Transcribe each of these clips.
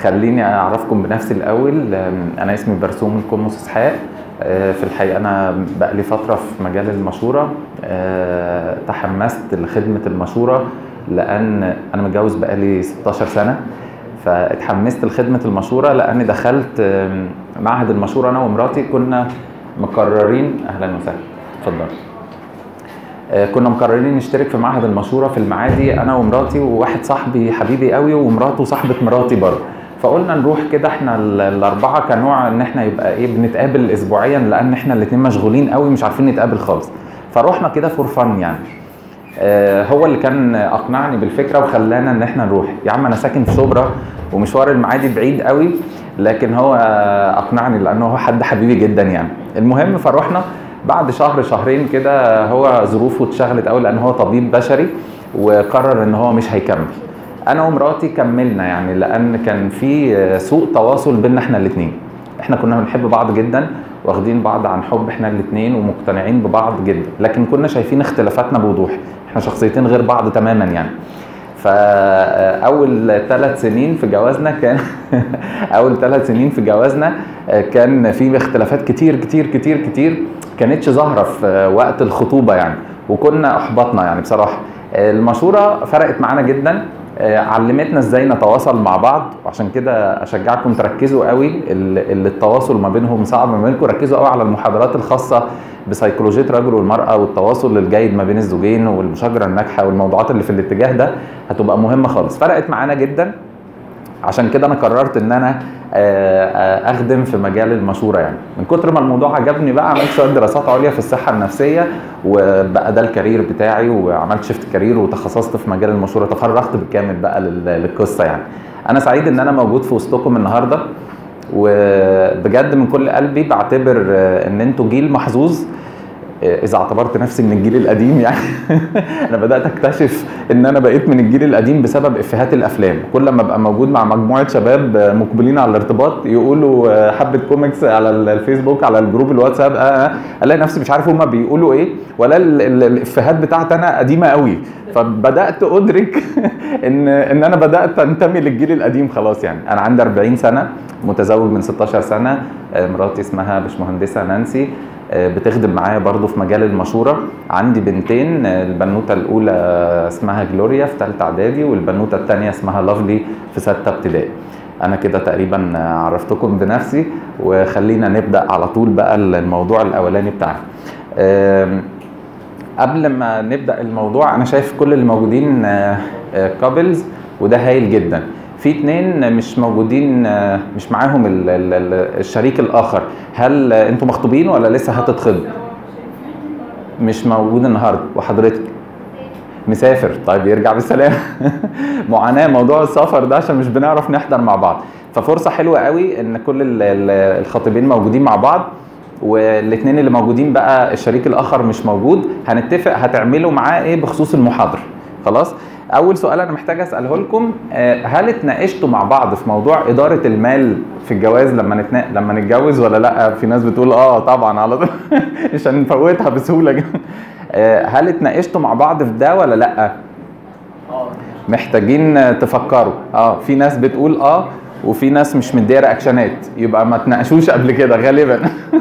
خليني اعرفكم بنفسي الاول انا اسمي برسوم القمص اسحاق آه، في الحقيقه انا بقالي فتره في مجال المشوره آه، تحمست لخدمه المشوره لان انا متجوز بقالي 16 سنه فاتحمست لخدمه المشوره لاني دخلت آم، معهد المشوره انا ومراتي كنا مقررين اهلا وسهلا اتفضل آه، كنا مقررين نشترك في معهد المشوره في المعادي انا ومراتي وواحد صاحبي حبيبي قوي ومراته صاحبه مراتي برضه فقلنا نروح كده احنا ال- الاربعه كنوع ان احنا يبقى ايه بنتقابل اسبوعيا لان احنا الاثنين مشغولين قوي مش عارفين نتقابل خالص فروحنا كده فور فن يعني آه، هو اللي كان اقنعني بالفكره وخلانا ان احنا نروح يا عم انا ساكن في شبرا ومشوار المعادي بعيد قوي لكن هو آه، اقنعني لانه هو حد حبيبي جدا يعني المهم فروحنا بعد شهر شهرين كده هو ظروفه اتشغلت قوي لان هو طبيب بشري وقرر ان هو مش هيكمل انا ومراتي كملنا يعني لان كان في آه، سوء تواصل بيننا احنا الاثنين احنا كنا بنحب بعض جدا واخدين بعض عن حب احنا الاثنين ومقتنعين ببعض جدا لكن كنا شايفين اختلافاتنا بوضوح احنا شخصيتين غير بعض تماما يعني فاول ثلاث سنين في جوازنا كان اول ثلاث سنين في جوازنا آه، كان في اختلافات كتير كتير كتير كتير كانتش ظاهره في آه، وقت الخطوبه يعني وكنا احبطنا يعني بصراحه آه، المشوره فرقت معانا جدا آه، علمتنا ازاي نتواصل مع بعض وعشان كده اشجعكم تركزوا قوي ال- اللي التواصل ما بينهم صعب ما بينكم ركزوا قوي على المحاضرات الخاصه بسيكولوجيه الرجل والمراه والتواصل الجيد ما بين الزوجين والمشاجره الناجحه والموضوعات اللي في الاتجاه ده هتبقى مهمه خالص فرقت معانا جدا عشان كده انا قررت ان انا آه، آه، اخدم في مجال المشوره يعني من كتر ما الموضوع عجبني بقى عملت شويه دراسات عليا في الصحه النفسيه وبقى ده الكارير بتاعي وعملت شيفت كارير وتخصصت في مجال المشوره تفرغت بالكامل بقى لل- للقصه يعني انا سعيد ان انا موجود في وسطكم النهارده وبجد من كل قلبي بعتبر آه، ان انتوا جيل محظوظ آه، اذا اعتبرت نفسي من الجيل القديم يعني انا بدات اكتشف ان انا بقيت من الجيل القديم بسبب افيهات الافلام كل ما ابقى موجود مع مجموعه شباب آه، مقبلين على الارتباط يقولوا آه، حبه كوميكس على ال- الفيسبوك على الجروب الواتساب آه، آه، الاقي نفسي مش عارف هما بيقولوا ايه ولا ال- ال- الافيهات بتاعتي انا قديمه قوي فبدات ادرك ان ان انا بدات انتمي للجيل القديم خلاص يعني انا عندي 40 سنه متزوج من 16 سنه آه، مراتي اسمها باشمهندسه نانسي آه، بتخدم معايا برضو في مجال المشورة عندي بنتين آه، البنوتة الأولى اسمها جلوريا في ثالثة إعدادي والبنوتة الثانية اسمها لافلي في ستة ابتدائي أنا كده تقريبا آه، عرفتكم بنفسي وخلينا نبدأ على طول بقى الموضوع الأولاني بتاعنا آم، قبل ما نبدا الموضوع انا شايف كل اللي موجودين كابلز وده هايل جدا في اتنين مش موجودين آه، مش معاهم ال- ال- ال- الشريك الاخر هل آه، انتوا مخطوبين ولا لسه هتتخطبوا مش موجود النهارده وحضرتك مسافر طيب يرجع بالسلامه معاناه موضوع السفر ده عشان مش بنعرف نحضر مع بعض ففرصه حلوه قوي ان كل ال- ال- الخطيبين موجودين مع بعض والاثنين اللي موجودين بقى الشريك الاخر مش موجود هنتفق هتعملوا معاه ايه بخصوص المحاضره خلاص اول سؤال انا محتاج اساله لكم آه، هل اتناقشتوا مع بعض في موضوع اداره المال في الجواز لما نتنا... لما نتجوز ولا لا في ناس بتقول اه طبعا على طول مش هنفوتها بسهوله جدا آه، هل اتناقشتوا مع بعض في ده ولا لا محتاجين تفكروا اه في ناس بتقول اه وفي ناس مش مديه رياكشنات يبقى ما تناقشوش قبل كده غالبا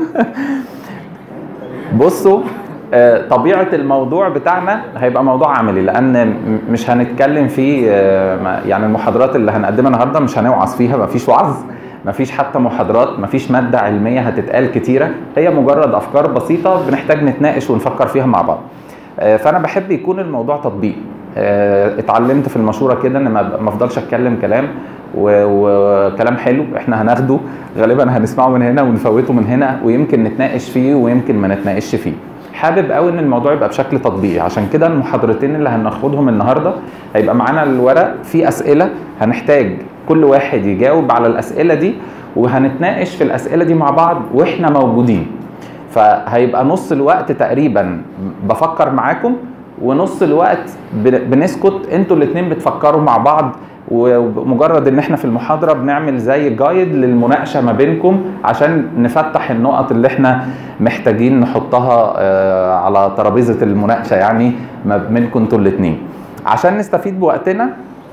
بصوا آه، طبيعه الموضوع بتاعنا هيبقى موضوع عملي لان م- مش هنتكلم فيه آه، ما- يعني المحاضرات اللي هنقدمها النهارده مش هنوعظ فيها ما فيش وعظ ما فيش حتى محاضرات ما فيش ماده علميه هتتقال كتيره هي مجرد افكار بسيطه بنحتاج نتناقش ونفكر فيها مع بعض آه، فانا بحب يكون الموضوع تطبيق آه، اتعلمت في المشوره كده ان ما ما افضلش اتكلم كلام و- وكلام حلو احنا هناخده غالبا هنسمعه من هنا ونفوته من هنا ويمكن نتناقش فيه ويمكن ما نتناقش فيه حابب قوي ان الموضوع يبقى بشكل تطبيقي عشان كده المحاضرتين اللي هناخدهم النهارده هيبقى معانا الورق فيه اسئله هنحتاج كل واحد يجاوب على الاسئله دي وهنتناقش في الاسئله دي مع بعض واحنا موجودين فهيبقى نص الوقت تقريبا بفكر معاكم ونص الوقت بن- بنسكت انتوا الاتنين بتفكروا مع بعض ومجرد ان احنا في المحاضره بنعمل زي جايد للمناقشه ما بينكم عشان نفتح النقط اللي احنا محتاجين نحطها آه، على ترابيزه المناقشه يعني ما بينكم انتوا الاتنين عشان نستفيد بوقتنا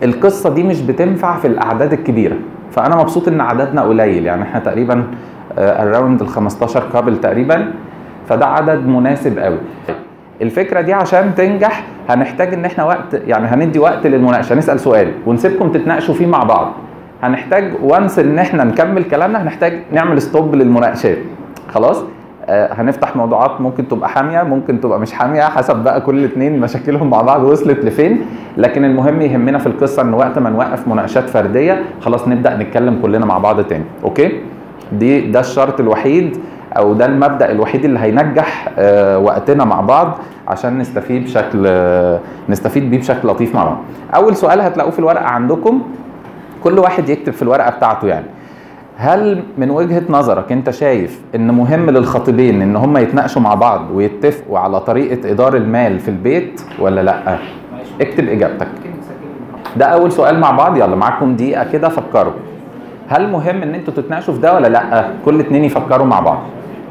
القصه دي مش بتنفع في الاعداد الكبيره فانا مبسوط ان عددنا قليل يعني احنا تقريبا اراوند ال 15 كابل تقريبا فده عدد مناسب قوي الفكره دي عشان تنجح هنحتاج ان احنا وقت يعني هندي وقت للمناقشه نسال سؤال ونسيبكم تتناقشوا فيه مع بعض هنحتاج وانس ان احنا نكمل كلامنا هنحتاج نعمل ستوب للمناقشات خلاص آه هنفتح موضوعات ممكن تبقى حاميه ممكن تبقى مش حاميه حسب بقى كل اتنين مشاكلهم مع بعض وصلت لفين لكن المهم يهمنا في القصه ان وقت ما نوقف مناقشات فرديه خلاص نبدا نتكلم كلنا مع بعض تاني اوكي دي ده الشرط الوحيد او ده المبدا الوحيد اللي هينجح آه وقتنا مع بعض عشان نستفيد بشكل آه نستفيد بيه بشكل لطيف مع بعض اول سؤال هتلاقوه في الورقه عندكم كل واحد يكتب في الورقه بتاعته يعني هل من وجهه نظرك انت شايف ان مهم للخطيبين ان هم يتناقشوا مع بعض ويتفقوا على طريقه اداره المال في البيت ولا لا اكتب اجابتك ده اول سؤال مع بعض يلا معاكم دقيقه كده فكروا هل مهم ان انتوا تتناقشوا في ده ولا لا كل اتنين يفكروا مع بعض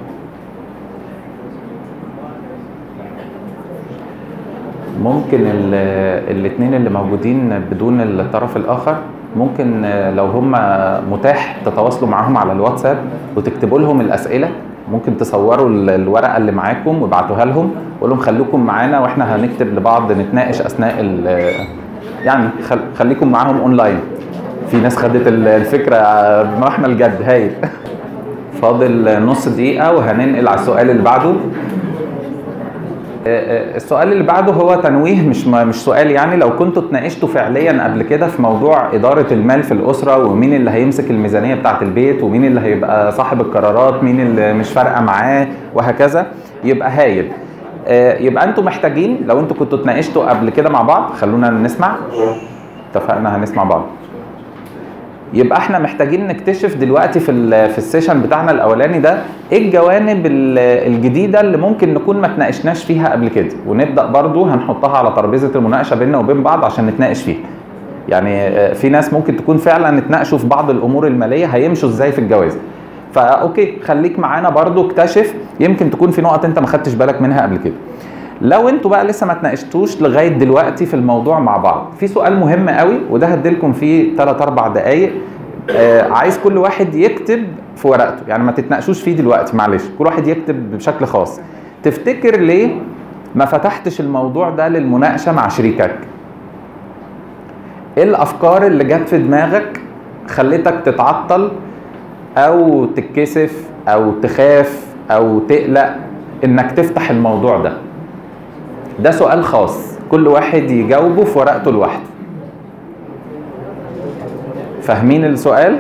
ممكن الاثنين اللي موجودين بدون الطرف الاخر ممكن لو هم متاح تتواصلوا معاهم على الواتساب وتكتبوا لهم الاسئله ممكن تصوروا الورقه اللي معاكم وابعتوها لهم وقول لهم خليكم معانا واحنا هنكتب لبعض نتناقش اثناء يعني خليكم معاهم اونلاين في ناس خدت الفكره بمحمل جد هايل فاضل نص دقيقه وهننقل على السؤال اللي بعده السؤال اللي بعده هو تنويه مش مش سؤال يعني لو كنتوا اتناقشتوا فعليا قبل كده في موضوع اداره المال في الاسره ومين اللي هيمسك الميزانيه بتاعه البيت ومين اللي هيبقى صاحب القرارات مين اللي مش فارقه معاه وهكذا يبقى هايل يبقى انتوا محتاجين لو انتوا كنتوا اتناقشتوا قبل كده مع بعض خلونا نسمع اتفقنا هنسمع بعض يبقى احنا محتاجين نكتشف دلوقتي في في السيشن بتاعنا الاولاني ده ايه الجوانب الجديده اللي ممكن نكون ما اتناقشناش فيها قبل كده ونبدا برضو هنحطها على ترابيزه المناقشه بيننا وبين بعض عشان نتناقش فيها يعني في ناس ممكن تكون فعلا اتناقشوا في بعض الامور الماليه هيمشوا ازاي في الجواز فاوكي خليك معانا برضو اكتشف يمكن تكون في نقط انت ما خدتش بالك منها قبل كده لو انتوا بقى لسه ما اتناقشتوش لغايه دلوقتي في الموضوع مع بعض في سؤال مهم قوي وده هديلكم فيه 3 4 دقائق آه عايز كل واحد يكتب في ورقته يعني ما تتناقشوش فيه دلوقتي معلش كل واحد يكتب بشكل خاص تفتكر ليه ما فتحتش الموضوع ده للمناقشه مع شريكك ايه الافكار اللي جت في دماغك خلتك تتعطل او تتكسف او تخاف او تقلق انك تفتح الموضوع ده ده سؤال خاص كل واحد يجاوبه في ورقته لوحده فاهمين السؤال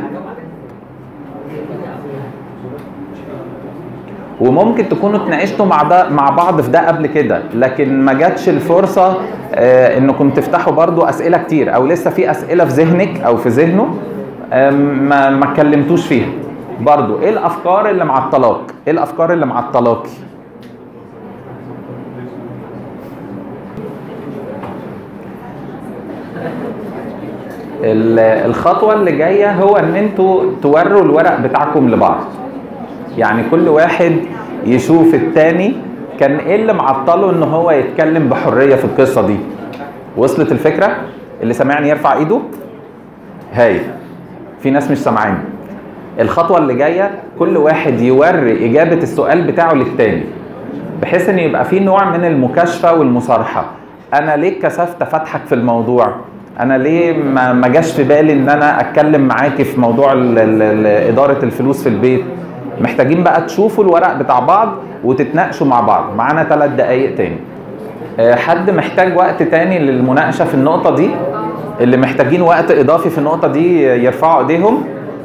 وممكن تكونوا اتناقشتوا مع ده مع بعض في ده قبل كده لكن ما جاتش الفرصه آه انكم تفتحوا برضو اسئله كتير او لسه في اسئله في ذهنك او في ذهنه آه ما ما اتكلمتوش فيها برضو ايه الافكار اللي معطلاك ايه الافكار اللي معطلاكي الخطوه اللي جايه هو ان انتوا توروا الورق بتاعكم لبعض يعني كل واحد يشوف التاني كان ايه اللي معطله ان هو يتكلم بحريه في القصه دي وصلت الفكره اللي سامعني يرفع ايده هاي في ناس مش سامعاني الخطوه اللي جايه كل واحد يوري اجابه السؤال بتاعه للتاني بحيث ان يبقى في نوع من المكاشفه والمصارحه انا ليه كسفت فتحك في الموضوع انا ليه ما ما جاش في بالي ان انا اتكلم معاكي في موضوع ال ال اداره الفلوس في البيت محتاجين بقى تشوفوا الورق بتاع بعض وتتناقشوا مع بعض معانا ثلاث دقايق تاني حد محتاج وقت تاني للمناقشه في النقطه دي اللي محتاجين وقت اضافي في النقطه دي يرفعوا ايديهم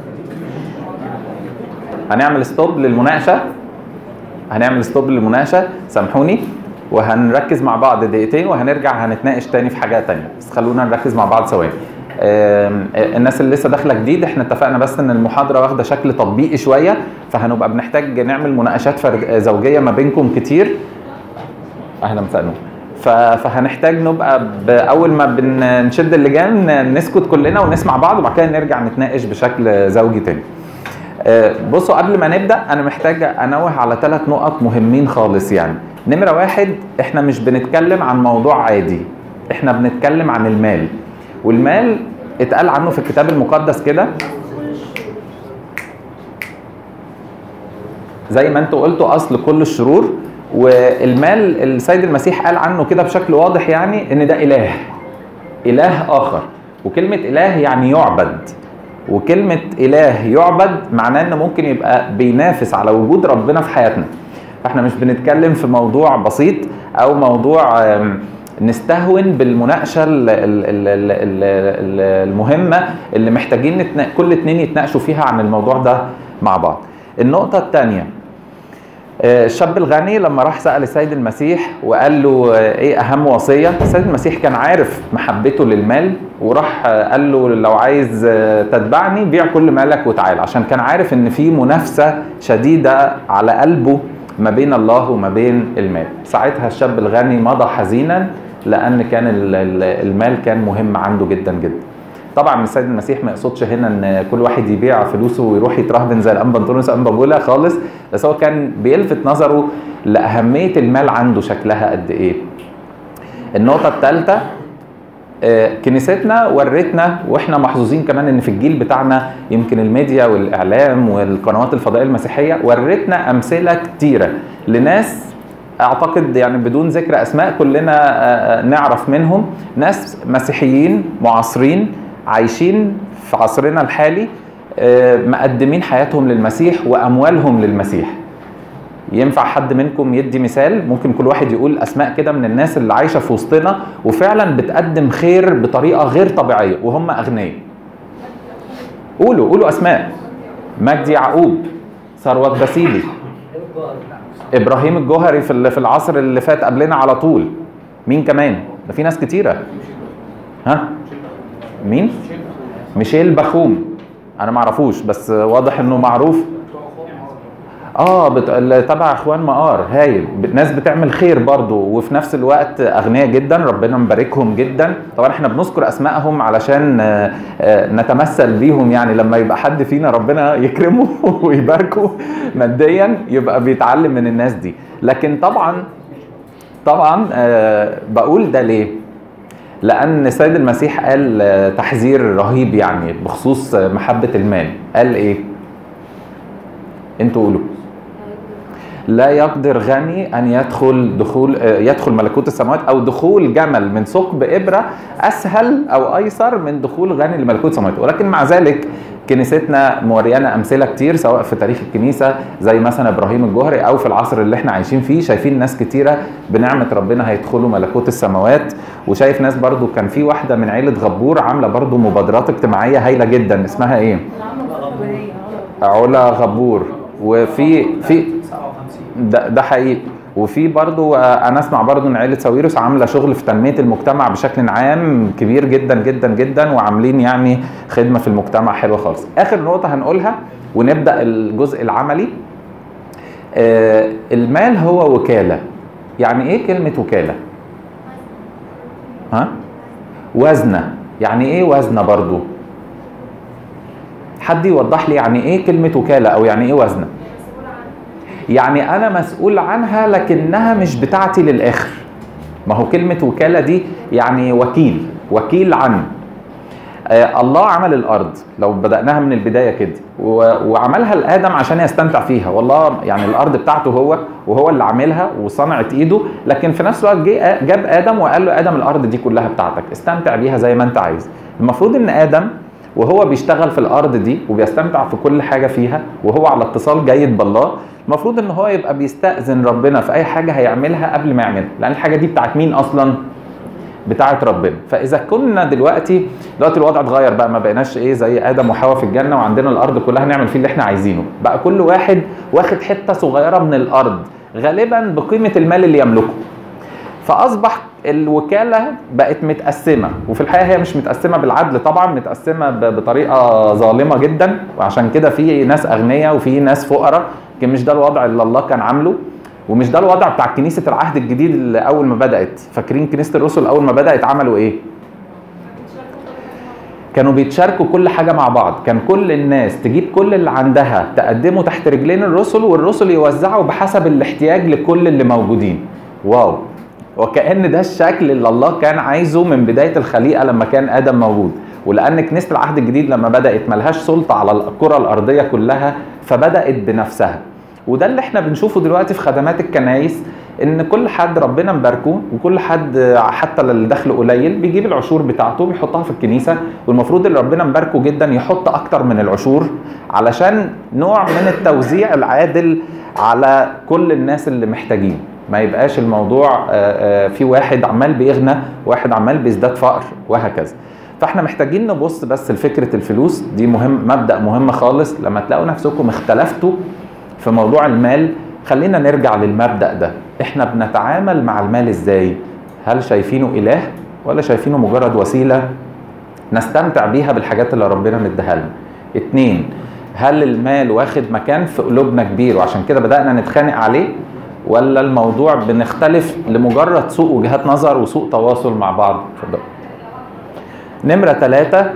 هنعمل ستوب للمناقشه هنعمل ستوب للمناقشه سامحوني وهنركز مع بعض دقيقتين وهنرجع هنتناقش تاني في حاجات تانية بس خلونا نركز مع بعض ثواني الناس اللي لسه داخله جديد احنا اتفقنا بس ان المحاضره واخده شكل تطبيقي شويه فهنبقى بنحتاج نعمل مناقشات فرد زوجيه ما بينكم كتير اهلا وسهلا فهنحتاج نبقى اول ما بنشد اللجان نسكت كلنا ونسمع بعض وبعد كده نرجع نتناقش بشكل زوجي تاني بصوا قبل ما نبدا انا محتاج انوه على ثلاث نقط مهمين خالص يعني نمره واحد احنا مش بنتكلم عن موضوع عادي احنا بنتكلم عن المال والمال اتقال عنه في الكتاب المقدس كده زي ما انتوا قلتوا اصل كل الشرور والمال السيد المسيح قال عنه كده بشكل واضح يعني ان ده اله اله اخر وكلمه اله يعني يعبد وكلمه اله يعبد معناه ان ممكن يبقى بينافس على وجود ربنا في حياتنا فاحنا مش بنتكلم في موضوع بسيط او موضوع آم، نستهون بالمناقشه ال- ال- ال- ال- ال- المهمه اللي محتاجين نتنا... كل اتنين يتناقشوا فيها عن الموضوع ده مع بعض النقطه الثانيه الشاب الغني لما راح سأل السيد المسيح وقال له آه، ايه اهم وصية السيد المسيح كان عارف محبته للمال وراح آه، قال له لو عايز آه، تتبعني بيع كل مالك وتعال عشان كان عارف ان في منافسة شديدة على قلبه ما بين الله وما بين المال ساعتها الشاب الغني مضى حزينا لان كان ال- ال- المال كان مهم عنده جدا جدا طبعا السيد المسيح ما يقصدش هنا ان كل واحد يبيع فلوسه ويروح يترهبن زي الانبا انطونيوس انبا بولا خالص بس هو كان بيلفت نظره لاهميه المال عنده شكلها قد ايه النقطه الثالثه كنيستنا ورتنا واحنا محظوظين كمان ان في الجيل بتاعنا يمكن الميديا والاعلام والقنوات الفضائيه المسيحيه ورتنا امثله كتيره لناس اعتقد يعني بدون ذكر اسماء كلنا آه، آه، نعرف منهم ناس مسيحيين معاصرين عايشين في عصرنا الحالي آه، مقدمين حياتهم للمسيح واموالهم للمسيح ينفع حد منكم يدي مثال ممكن كل واحد يقول اسماء كده من الناس اللي عايشه في وسطنا وفعلا بتقدم خير بطريقه غير طبيعيه وهم اغنياء قولوا قولوا اسماء مجدي يعقوب ثروت بسيلي ابراهيم الجوهري في ال- في العصر اللي فات قبلنا على طول مين كمان ده في ناس كتيره ها مين ميشيل بخوم انا ما اعرفوش بس واضح انه معروف اه بت... اللي تبع اخوان مقار هايل ب- ناس بتعمل خير برضو وفي نفس الوقت اغنياء جدا ربنا مباركهم جدا طبعا احنا بنذكر اسمائهم علشان آه، آه، نتمثل بيهم يعني لما يبقى حد فينا ربنا يكرمه ويباركه ماديا يبقى بيتعلم من الناس دي لكن طبعا طبعا آه، بقول ده ليه لان السيد المسيح قال آه، تحذير رهيب يعني بخصوص آه، محبه المال قال ايه انتوا قولوا لا يقدر غني ان يدخل دخول آه، يدخل ملكوت السماوات او دخول جمل من ثقب ابره اسهل او ايسر من دخول غني لملكوت السماوات ولكن مع ذلك كنيستنا موريانا امثله كتير سواء في تاريخ الكنيسه زي مثلا ابراهيم الجوهري او في العصر اللي احنا عايشين فيه شايفين ناس كتيره بنعمه ربنا هيدخلوا ملكوت السماوات وشايف ناس برضو كان في واحده من عيله غبور عامله برضو مبادرات اجتماعيه هايله جدا اسمها ايه علا غبور وفي في ده, ده حقيقي وفي برضو آه، انا اسمع برضو ان عيله ساويرس عامله شغل في تنميه المجتمع بشكل عام كبير جدا جدا جدا وعاملين يعني خدمه في المجتمع حلوه خالص اخر نقطه هنقولها ونبدا الجزء العملي آه، المال هو وكاله يعني ايه كلمه وكاله ها وزنه يعني ايه وزنه برضو حد يوضح لي يعني ايه كلمه وكاله او يعني ايه وزنه يعني انا مسؤول عنها لكنها مش بتاعتي للاخر ما هو كلمه وكاله دي يعني وكيل وكيل عن آه الله عمل الارض لو بداناها من البدايه كده و- وعملها لادم عشان يستمتع فيها والله يعني الارض بتاعته هو وهو اللي عاملها وصنعت ايده لكن في نفس الوقت جه جاب ادم وقال له ادم الارض دي كلها بتاعتك استمتع بيها زي ما انت عايز المفروض ان ادم وهو بيشتغل في الارض دي وبيستمتع في كل حاجه فيها وهو على اتصال جيد بالله المفروض ان هو يبقى بيستاذن ربنا في اي حاجه هيعملها قبل ما يعملها لان الحاجه دي بتاعت مين اصلا بتاعت ربنا فاذا كنا دلوقتي دلوقتي الوضع اتغير بقى ما بقيناش ايه زي ادم وحواء في الجنه وعندنا الارض كلها نعمل فيه اللي احنا عايزينه بقى كل واحد واخد حته صغيره من الارض غالبا بقيمه المال اللي يملكه فاصبح الوكاله بقت متقسمه وفي الحقيقه هي مش متقسمه بالعدل طبعا متقسمه ب- بطريقه ظالمه جدا وعشان كده في ناس اغنياء وفي ناس فقراء لكن مش ده الوضع اللي الله كان عامله ومش ده الوضع بتاع كنيسه العهد الجديد اللي اول ما بدات فاكرين كنيسه الرسل اول ما بدات عملوا ايه كانوا بيتشاركوا كل حاجه مع بعض كان كل الناس تجيب كل اللي عندها تقدمه تحت رجلين الرسل والرسل يوزعوا بحسب الاحتياج لكل اللي موجودين واو وكأن ده الشكل اللي الله كان عايزه من بداية الخليقة لما كان آدم موجود ولأن كنيسة العهد الجديد لما بدأت ملهاش سلطة على الكرة الأرضية كلها فبدأت بنفسها وده اللي احنا بنشوفه دلوقتي في خدمات الكنايس ان كل حد ربنا مباركه وكل حد حتى اللي دخله قليل بيجيب العشور بتاعته بيحطها في الكنيسه والمفروض اللي ربنا مباركه جدا يحط اكتر من العشور علشان نوع من التوزيع العادل على كل الناس اللي محتاجين ما يبقاش الموضوع في واحد عمال بيغنى واحد عمال بيزداد فقر وهكذا فاحنا محتاجين نبص بس لفكره الفلوس دي مهم مبدا مهم خالص لما تلاقوا نفسكم اختلفتوا في موضوع المال خلينا نرجع للمبدا ده احنا بنتعامل مع المال ازاي هل شايفينه اله ولا شايفينه مجرد وسيله نستمتع بيها بالحاجات اللي ربنا مديها لنا اتنين هل المال واخد مكان في قلوبنا كبير وعشان كده بدانا نتخانق عليه ولا الموضوع بنختلف لمجرد سوء وجهات نظر وسوء تواصل مع بعض اتفضل نمره ثلاثة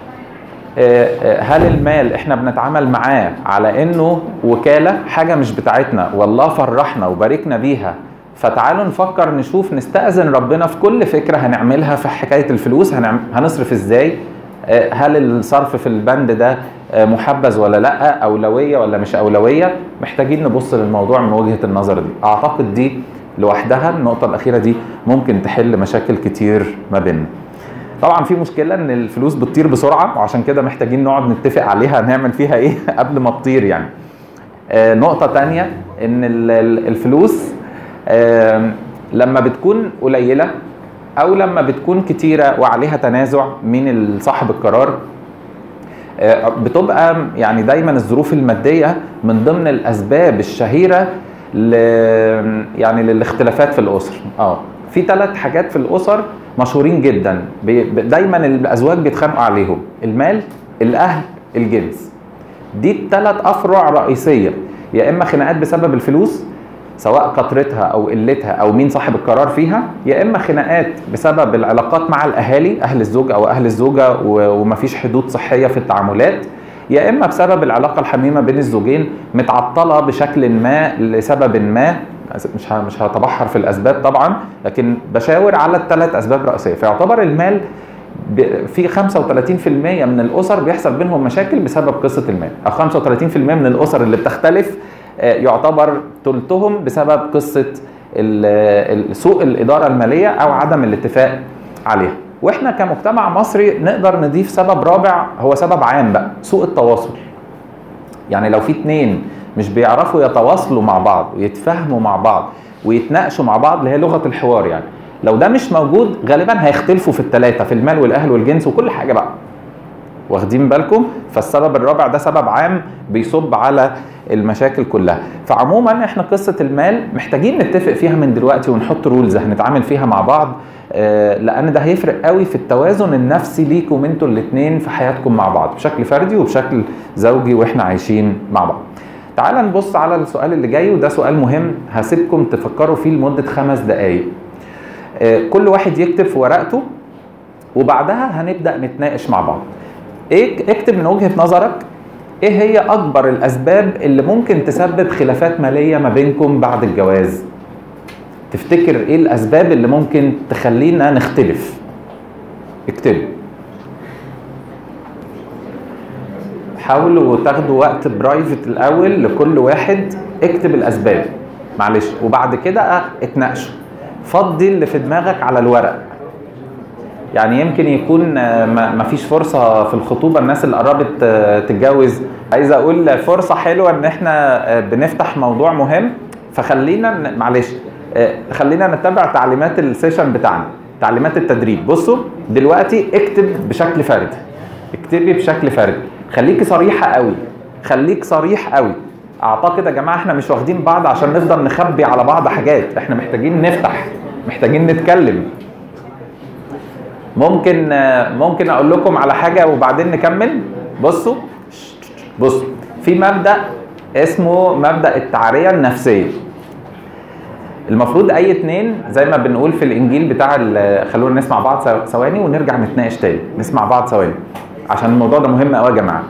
هل المال احنا بنتعامل معاه على انه وكاله حاجه مش بتاعتنا والله فرحنا وباركنا بيها فتعالوا نفكر نشوف نستأذن ربنا في كل فكره هنعملها في حكايه الفلوس هنعم هنصرف ازاي هل الصرف في البند ده محبذ ولا لا اولويه ولا مش اولويه محتاجين نبص للموضوع من وجهه النظر دي اعتقد دي لوحدها النقطه الاخيره دي ممكن تحل مشاكل كتير ما بيننا طبعا في مشكله ان الفلوس بتطير بسرعه وعشان كده محتاجين نقعد نتفق عليها هنعمل فيها ايه قبل ما تطير يعني آه نقطه تانية ان الفلوس آه لما بتكون قليله او لما بتكون كتيره وعليها تنازع من صاحب القرار آه بتبقى يعني دايما الظروف الماديه من ضمن الاسباب الشهيره ل يعني للاختلافات في الاسر اه في ثلاث حاجات في الاسر مشهورين جدا دايما الازواج بيتخانقوا عليهم المال الاهل الجنس دي الثلاث افرع رئيسيه يا اما خناقات بسبب الفلوس سواء كثرتها او قلتها او مين صاحب القرار فيها يا اما خناقات بسبب العلاقات مع الاهالي اهل الزوج او اهل الزوجه ومفيش حدود صحيه في التعاملات يا اما بسبب العلاقه الحميمه بين الزوجين متعطله بشكل ما لسبب ما مش مش هتبحر في الاسباب طبعا لكن بشاور على الثلاث اسباب رئيسيه فيعتبر المال في 35% من الاسر بيحصل بينهم مشاكل بسبب قصه المال او 35% من الاسر اللي بتختلف يعتبر ثلثهم بسبب قصه سوء الاداره الماليه او عدم الاتفاق عليها واحنا كمجتمع مصري نقدر نضيف سبب رابع هو سبب عام بقى سوء التواصل يعني لو في اتنين مش بيعرفوا يتواصلوا مع بعض ويتفاهموا مع بعض ويتناقشوا مع بعض اللي هي لغه الحوار يعني لو ده مش موجود غالبا هيختلفوا في الثلاثه في المال والاهل والجنس وكل حاجه بقى واخدين بالكم فالسبب الرابع ده سبب عام بيصب على المشاكل كلها فعموما احنا قصه المال محتاجين نتفق فيها من دلوقتي ونحط رولز هنتعامل فيها مع بعض لان ده هيفرق قوي في التوازن النفسي ليكم انتوا الاثنين في حياتكم مع بعض بشكل فردي وبشكل زوجي واحنا عايشين مع بعض تعال نبص على السؤال اللي جاي وده سؤال مهم هسيبكم تفكروا فيه لمدة خمس دقايق كل واحد يكتب في ورقته وبعدها هنبدأ نتناقش مع بعض ايه اكتب من وجهة نظرك ايه هي اكبر الاسباب اللي ممكن تسبب خلافات مالية ما بينكم بعد الجواز تفتكر ايه الاسباب اللي ممكن تخلينا نختلف اكتبوا حاولوا تاخدوا وقت برايفت الاول لكل واحد اكتب الاسباب معلش وبعد كده اتناقشوا فضي اللي في دماغك على الورق يعني يمكن يكون ما فيش فرصه في الخطوبه الناس اللي قربت تتجوز عايز اقول فرصه حلوه ان احنا بنفتح موضوع مهم فخلينا معلش خلينا نتبع تعليمات السيشن بتاعنا تعليمات التدريب بصوا دلوقتي اكتب بشكل فردي اكتبي بشكل فردي خليكي صريحه قوي خليك صريح قوي اعتقد يا جماعه احنا مش واخدين بعض عشان نفضل نخبي على بعض حاجات احنا محتاجين نفتح محتاجين نتكلم ممكن ممكن اقول لكم على حاجه وبعدين نكمل بصوا بصوا في مبدا اسمه مبدا التعريه النفسيه المفروض اي اتنين زي ما بنقول في الانجيل بتاع خلونا نسمع بعض ثواني ونرجع نتناقش تاني نسمع بعض ثواني عشان الموضوع ده مهم قوي يا جماعه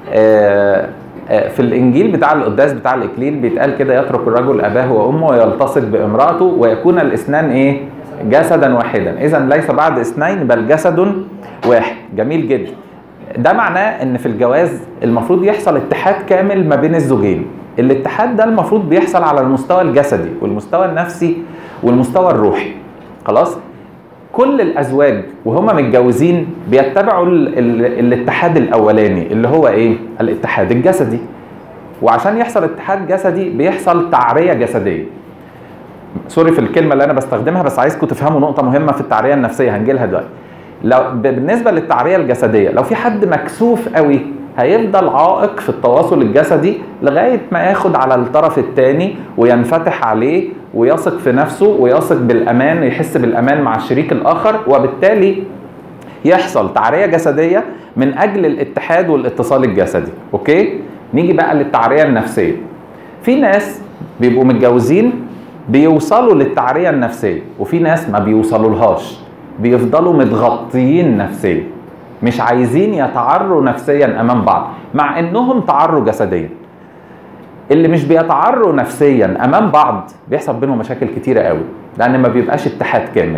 في الانجيل بتاع القداس بتاع الاكليل بيتقال كده يترك الرجل اباه وامه ويلتصق بامراته ويكون الاثنان ايه جسدا واحدا اذا ليس بعد اثنين بل جسد واحد جميل جدا ده معناه ان في الجواز المفروض يحصل اتحاد كامل ما بين الزوجين الاتحاد ده المفروض بيحصل على المستوى الجسدي والمستوى النفسي والمستوى الروحي خلاص كل الازواج وهم متجوزين بيتبعوا ال ال الاتحاد الاولاني اللي هو ايه الاتحاد الجسدي وعشان يحصل اتحاد جسدي بيحصل تعريه جسديه سوري في الكلمه اللي انا بستخدمها بس عايزكم تفهموا نقطه مهمه في التعريه النفسيه هنجي لها دلوقتي لو بالنسبه للتعريه الجسديه لو في حد مكسوف قوي هيفضل عائق في التواصل الجسدي لغايه ما ياخد على الطرف الثاني وينفتح عليه ويثق في نفسه ويثق بالامان يحس بالامان مع الشريك الاخر وبالتالي يحصل تعريه جسديه من اجل الاتحاد والاتصال الجسدي اوكي نيجي بقى للتعريه النفسيه في ناس بيبقوا متجوزين بيوصلوا للتعريه النفسيه وفي ناس ما بيوصلوا لهاش بيفضلوا متغطيين نفسيا مش عايزين يتعروا نفسيا امام بعض مع انهم تعروا جسديا اللي مش بيتعروا نفسيا امام بعض بيحصل بينهم مشاكل كتيره قوي لان ما بيبقاش اتحاد كامل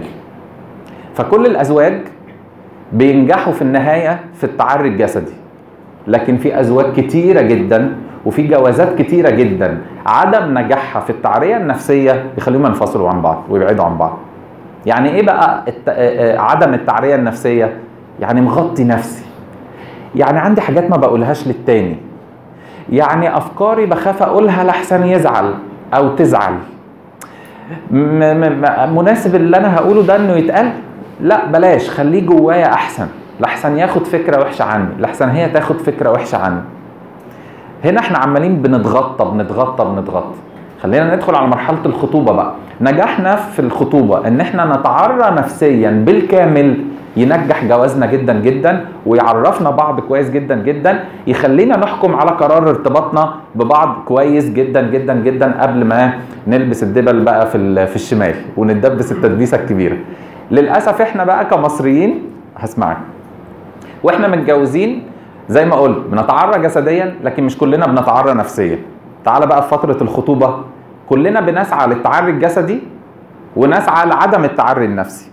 فكل الازواج بينجحوا في النهايه في التعري الجسدي لكن في ازواج كتيره جدا وفي جوازات كتيره جدا عدم نجاحها في التعريه النفسيه يخليهم ينفصلوا عن بعض ويبعدوا عن بعض يعني ايه بقى الت... عدم التعريه النفسيه يعني مغطي نفسي يعني عندي حاجات ما بقولهاش للتاني يعني افكاري بخاف اقولها لحسن يزعل او تزعل م... م... مناسب اللي انا هقوله ده انه يتقال لا بلاش خليه جوايا احسن لحسن ياخد فكره وحشه عني لحسن هي تاخد فكره وحشه عني هنا احنا عمالين بنتغطى بنتغطى بنتغطى خلينا ندخل على مرحله الخطوبه بقى نجحنا في الخطوبه ان احنا نتعرى نفسيا بالكامل ينجح جوازنا جدا جدا ويعرفنا بعض كويس جدا جدا يخلينا نحكم على قرار ارتباطنا ببعض كويس جدا جدا جدا قبل ما نلبس الدبل بقى في في الشمال وندبس التدبيسه الكبيره للاسف احنا بقى كمصريين هسمعك واحنا متجوزين زي ما قلت بنتعرى جسديا لكن مش كلنا بنتعرى نفسيا تعال بقى في فتره الخطوبه كلنا بنسعى للتعري الجسدي ونسعى لعدم التعري النفسي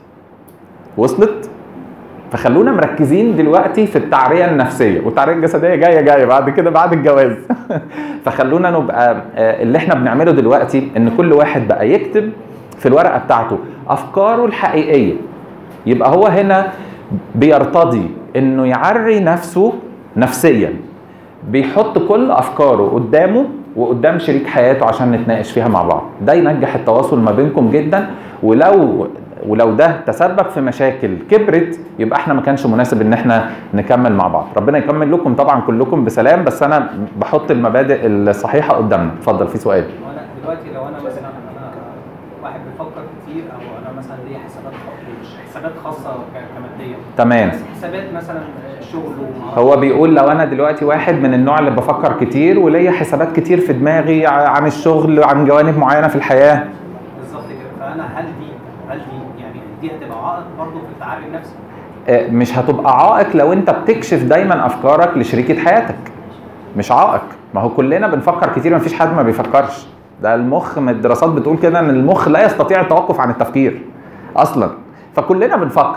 وصلت فخلونا مركزين دلوقتي في التعريه النفسيه والتعريه الجسديه جايه جايه بعد كده بعد الجواز فخلونا نبقى اللي احنا بنعمله دلوقتي ان كل واحد بقى يكتب في الورقه بتاعته افكاره الحقيقيه يبقى هو هنا بيرتضي انه يعري نفسه نفسيا بيحط كل افكاره قدامه وقدام شريك حياته عشان نتناقش فيها مع بعض ده ينجح التواصل ما بينكم جدا ولو ولو ده تسبب في مشاكل كبرت يبقى احنا ما كانش مناسب ان احنا نكمل مع بعض ربنا يكمل لكم طبعا كلكم بسلام بس انا بحط المبادئ الصحيحه قدامنا اتفضل في سؤال وانا دلوقتي لو انا مثلا انا واحد بيفكر كتير او انا مثلا ليا حسابات مش حسابات خاصه كماديه تمام بس حسابات مثلا شغل ومعرفة. هو بيقول لو انا دلوقتي واحد من النوع اللي بفكر كتير وليا حسابات كتير في دماغي عن الشغل عن جوانب معينه في الحياه بالظبط كده فانا هل دي هل دي يعني دي هتبقى عائق برضه في التعري النفسي؟ آه، مش هتبقى عائق لو انت بتكشف دايما افكارك لشريكه حياتك مش عائق ما هو كلنا بنفكر كتير مفيش حد ما بيفكرش ده المخ من الدراسات بتقول كده ان المخ لا يستطيع التوقف عن التفكير اصلا فكلنا بنفكر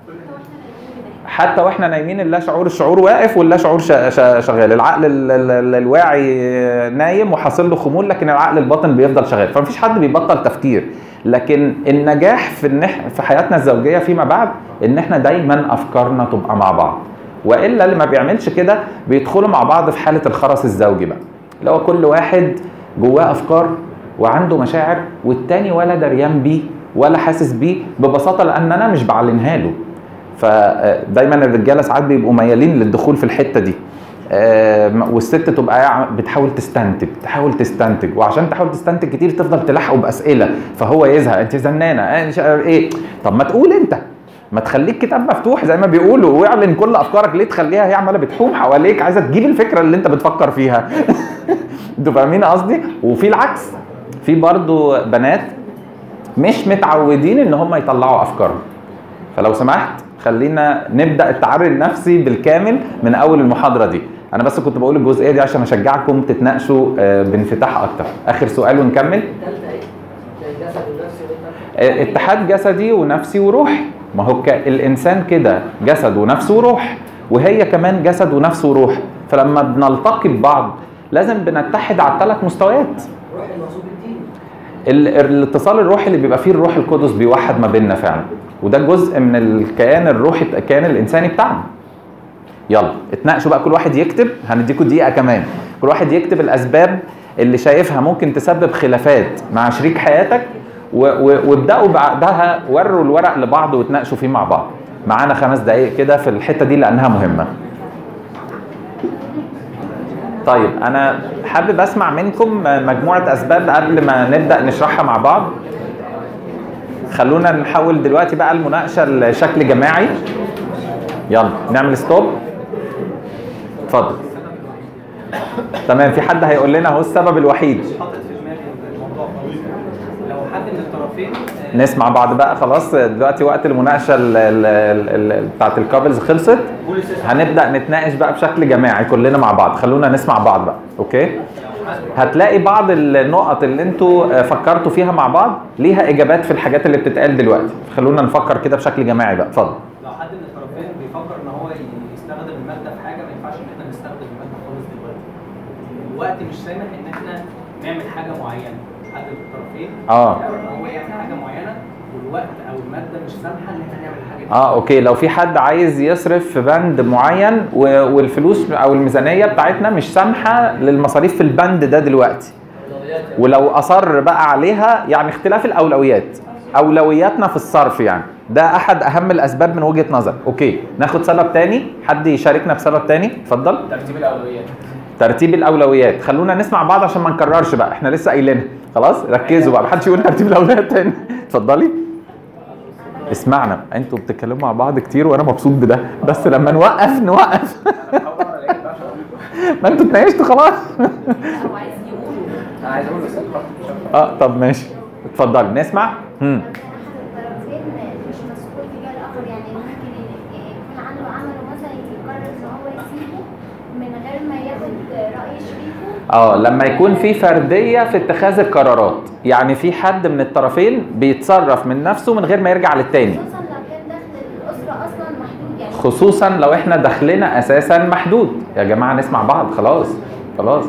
حتى واحنا نايمين اللا شعور الشعور واقف واللا شعور شا- شا- شغال العقل ال- ال- ال- الواعي نايم وحاصل له خمول لكن العقل الباطن بيفضل شغال فمفيش حد بيبطل تفكير لكن النجاح في ان إح- في حياتنا الزوجيه فيما بعد ان احنا دايما افكارنا تبقى مع بعض والا اللي ما بيعملش كده بيدخلوا مع بعض في حاله الخرس الزوجي بقى اللي هو كل واحد جواه افكار وعنده مشاعر والتاني ولا دريان بيه ولا حاسس بيه ببساطه لان انا مش بعلنها له فدايما الرجاله ساعات بيبقوا ميالين للدخول في الحته دي آه، والست تبقى قاعدة بتحاول تستنتج تحاول تستنتج وعشان تحاول تستنتج كتير تفضل تلحقه باسئله فهو يزهق انت زنانه آه، مش عارف ايه طب ما تقول انت ما تخليك كتاب مفتوح زي ما بيقولوا واعلن كل افكارك ليه تخليها هي عماله بتحوم حواليك عايزه تجيب الفكره اللي انت بتفكر فيها انتوا فاهمين قصدي وفي العكس في برضو بنات مش متعودين ان هم يطلعوا افكارهم فلو سمحت خلينا نبدا التعري النفسي بالكامل من اول المحاضره دي انا بس كنت بقول الجزئيه دي عشان اشجعكم تتناقشوا آه، بانفتاح اكتر اخر سؤال ونكمل الثالثه ايه؟ الجسد النفسي والثالثه آه، اتحاد جسدي ونفسي وروحي ما هو ك- الانسان كده جسد ونفس وروح وهي كمان جسد ونفس وروح فلما بنلتقي ببعض لازم بنتحد على الثلاث مستويات روح المقصود الدين ال- الاتصال الروحي اللي بيبقى فيه الروح القدس بيوحد ما بيننا فعلا وده جزء من الكيان الروحي الكيان الانساني بتاعنا يلا اتناقشوا بقى كل واحد يكتب هنديكوا دقيقه كمان كل واحد يكتب الاسباب اللي شايفها ممكن تسبب خلافات مع شريك حياتك و- و- وابداوا بعدها وروا الورق لبعض وتناقشوا فيه مع بعض معانا خمس دقايق كده في الحته دي لانها مهمه طيب انا حابب اسمع منكم مجموعه اسباب قبل ما نبدا نشرحها مع بعض خلونا نحول دلوقتي بقى المناقشه لشكل جماعي يلا نعمل ستوب اتفضل تمام في حد هيقول لنا هو السبب الوحيد حاطط في دماغي الموضوع خالص لو حد من الطرفين آه، نسمع بعض بقى خلاص دلوقتي وقت المناقشه ال- ال- ال- ال- بتاعت الكابلز خلصت بوليس اسمه هنبدا نتناقش بقى بشكل جماعي كلنا مع بعض خلونا نسمع بعض بقى اوكي هتلاقي بعض النقط اللي انتوا فكرتوا فيها مع بعض ليها اجابات في الحاجات اللي بتتقال دلوقتي خلونا نفكر كده بشكل جماعي بقى اتفضل لو حد من الطرفين بيفكر ان هو يستخدم الماده في حاجه ما ينفعش ان احنا نستخدم الماده خالص دلوقتي الوقت مش سامح ان احنا نعمل حاجه معينه حد من الطرفين اه ان هو يعمل حاجه معينه والوقت او الماده مش سامحه ان احنا نعمل حاجه دي. اه اوكي لو في حد عايز يصرف في بند معين و- والفلوس او الميزانيه بتاعتنا مش سامحه للمصاريف في البند ده دلوقتي ولو اصر بقى عليها يعني اختلاف الاولويات اولوياتنا في الصرف يعني ده احد اهم الاسباب من وجهه نظر اوكي ناخد سبب تاني حد يشاركنا بسبب تاني اتفضل ترتيب الاولويات ترتيب الاولويات خلونا نسمع بعض عشان ما نكررش بقى احنا لسه قايلينها خلاص ركزوا بقى محدش يقول ترتيب الاولويات تاني اتفضلي اسمعنا انتوا بتتكلموا مع بعض كتير وانا مبسوط بده بس لما نوقف نوقف ما انتوا اتناقشتوا خلاص هو عايز يقوله انا عايز اقول بس الخط مش هينفع. اه طب ماشي اتفضلي نسمع هم احد الطرفين مش مسؤول تجاه الاخر يعني ممكن يكون عنده عمل مثلا يقرر ان هو يسيبه من غير ما ياخد راي شريكه اه لما يكون في فرديه في اتخاذ القرارات يعني في حد من الطرفين بيتصرف من نفسه من غير ما يرجع للتاني خصوصا لو كان دخل الاسره اصلا محدود يعني خصوصا لو احنا دخلنا اساسا محدود يا جماعه نسمع بعض خلاص خلاص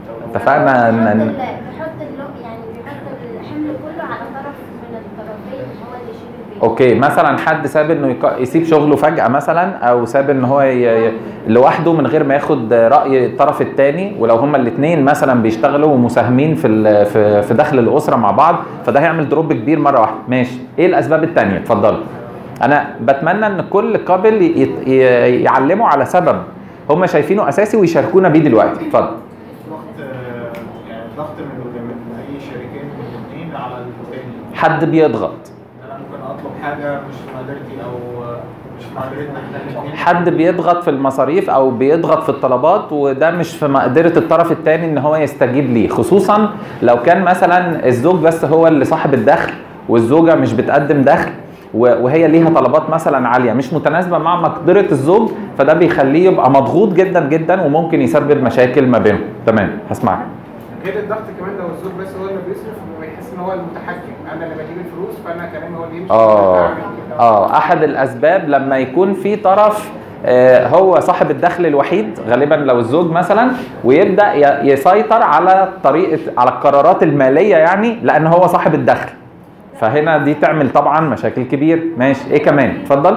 اتفقنا ان بيحط إن- ال- بيحط اللوم يعني بيحط الحمل كله على طرف من الطرفين هو اللي يشيل البيت اوكي مثلا حد ساب انه يق- يسيب شغله فجاه مثلا او ساب ان هو ي... ي- لوحده من غير ما ياخد راي الطرف الثاني ولو هما الاثنين مثلا بيشتغلوا ومساهمين في ال... في في دخل الاسره مع بعض فده هيعمل دروب كبير مره واحده ماشي ايه الاسباب الثانيه اتفضلوا انا بتمنى ان كل قابل ي... ي... يعلموا على سبب هما شايفينه اساسي ويشاركونا بيه دلوقتي اتفضل ضغط آه، يعني ضغط من من اي شريكين من الاثنين على الثاني حد بيضغط انا ممكن اطلب حاجه مش في مقدرتي او آه، مش في مقدرتنا احنا الاثنين حد بيضغط في المصاريف او بيضغط في الطلبات وده مش في مقدره الطرف الثاني ان هو يستجيب ليه خصوصا لو كان مثلا الزوج بس هو اللي صاحب الدخل والزوجه مش بتقدم دخل و- وهي ليها طلبات مثلا عاليه مش متناسبه مع مقدره الزوج فده بيخليه يبقى مضغوط جدا جدا وممكن يسبب مشاكل ما بينهم تمام هسمعك غير الضغط كمان لو الزوج بس هو اللي بيصرف ويحس ان هو المتحكم انا اللي بجيب الفلوس فانا كلامي هو اللي يمشي اه أنا أعمل كده. اه احد الاسباب لما يكون في طرف آه، هو صاحب الدخل الوحيد غالبا لو الزوج مثلا ويبدا ي- يسيطر على طريقه على القرارات الماليه يعني لان هو صاحب الدخل فهنا دي تعمل طبعا مشاكل كبير ماشي ايه كمان اتفضل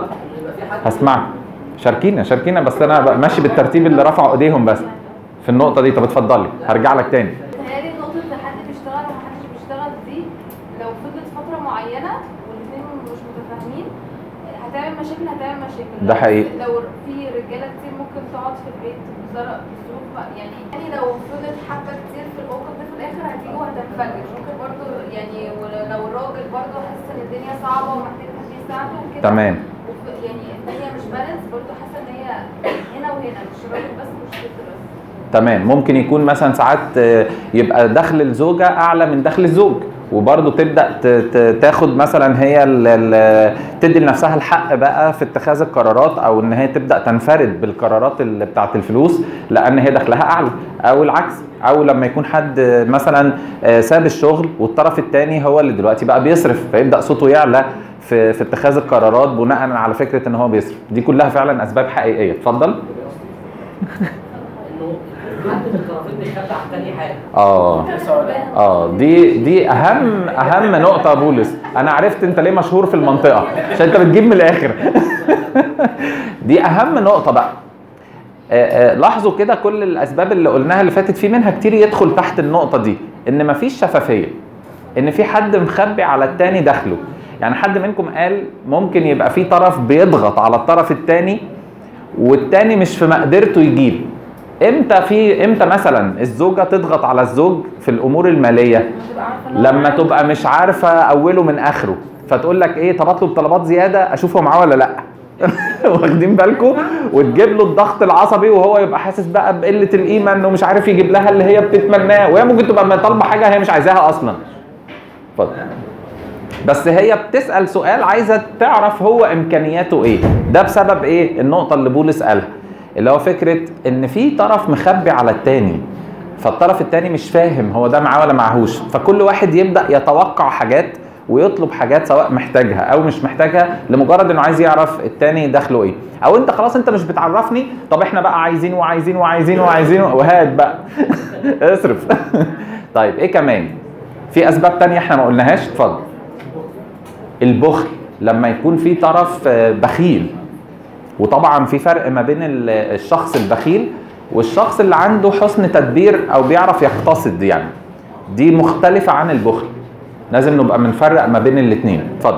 هسمعك شاركينا شاركينا بس انا بقى ماشي بالترتيب اللي رفعوا ايديهم بس في النقطه دي طب اتفضلي هرجع لك تاني تهيألي نقطة إن حد بيشتغل ومحدش بيشتغل دي لو فضلت فترة معينة والاتنين مش متفاهمين هتعمل مشاكل هتعمل مشاكل ده لو- حقيقي. لو في رجالة كتير ممكن تقعد في البيت بظرف ظروف بقى- يعني يعني لو فضلت حبة كتير في الموقف ده في الآخر هتيجي وهتنفجر ممكن برضه يعني ولو الراجل برضه حاسس إن الدنيا صعبة ومحتاج حد يساعده وكده تمام وف- يعني الدنيا مش بالانس برضه حاسة إن هي هنا وهنا مش الراجل بس مش الست بس تمام ممكن يكون مثلا ساعات آه، يبقى دخل الزوجه اعلى من دخل الزوج وبرضه تبدا ت- ت- تاخد مثلا هي ال- ال- تدي لنفسها الحق بقى في اتخاذ القرارات او ان هي تبدا تنفرد بالقرارات اللي بتاعت الفلوس لان هي دخلها اعلى او العكس او لما يكون حد مثلا آه، ساب الشغل والطرف الثاني هو اللي دلوقتي بقى بيصرف فيبدا صوته يعلى في في اتخاذ القرارات بناء على فكره ان هو بيصرف دي كلها فعلا اسباب حقيقيه اتفضل انه حد من الطرفين بيخبي على التاني حاجه اه اه دي دي اهم اهم نقطه يا بولس انا عرفت انت ليه مشهور في المنطقه عشان انت بتجيب من الاخر دي اهم نقطه بقى آه، آه، لاحظوا كده كل الاسباب اللي قلناها اللي فاتت في منها كتير يدخل تحت النقطه دي ان مفيش شفافيه ان في حد مخبي على التاني دخله يعني حد منكم قال ممكن يبقى في طرف بيضغط على الطرف التاني والتاني مش في مقدرته يجيب امتى في امتى مثلا الزوجه تضغط على الزوج في الامور الماليه تبقى عارفه إن هو لما معاه. تبقى مش عارفه اوله من اخره فتقول لك ايه طب اطلب طلبات زياده اشوف هو معاه ولا لا واخدين بالكم وتجيب له الضغط العصبي وهو يبقى حاسس بقى بقله القيمه انه مش عارف يجيب لها اللي هي بتتمناه وهي ممكن تبقى طالبه حاجه هي مش عايزاها اصلا اتفضل بس هي بتسال سؤال عايزه تعرف هو امكانياته ايه ده بسبب ايه النقطه اللي بولس قالها اللي هو فكره ان في طرف مخبي على التاني فالطرف التاني مش فاهم هو ده معاه ولا معهوش فكل واحد يبدا يتوقع حاجات ويطلب حاجات سواء محتاجها او مش محتاجها لمجرد انه عايز يعرف التاني دخله ايه او انت خلاص انت مش بتعرفني طب احنا بقى عايزين وعايزين وعايزين وعايزين وهات بقى اصرف طيب ايه كمان في اسباب تانية احنا ما قلناهاش اتفضل البخل لما يكون في طرف آه، بخيل وطبعا في فرق ما بين ال- الشخص البخيل والشخص اللي عنده حسن تدبير او بيعرف يقتصد يعني دي مختلفة عن البخل لازم نبقى بنفرق ما بين الاثنين اتفضل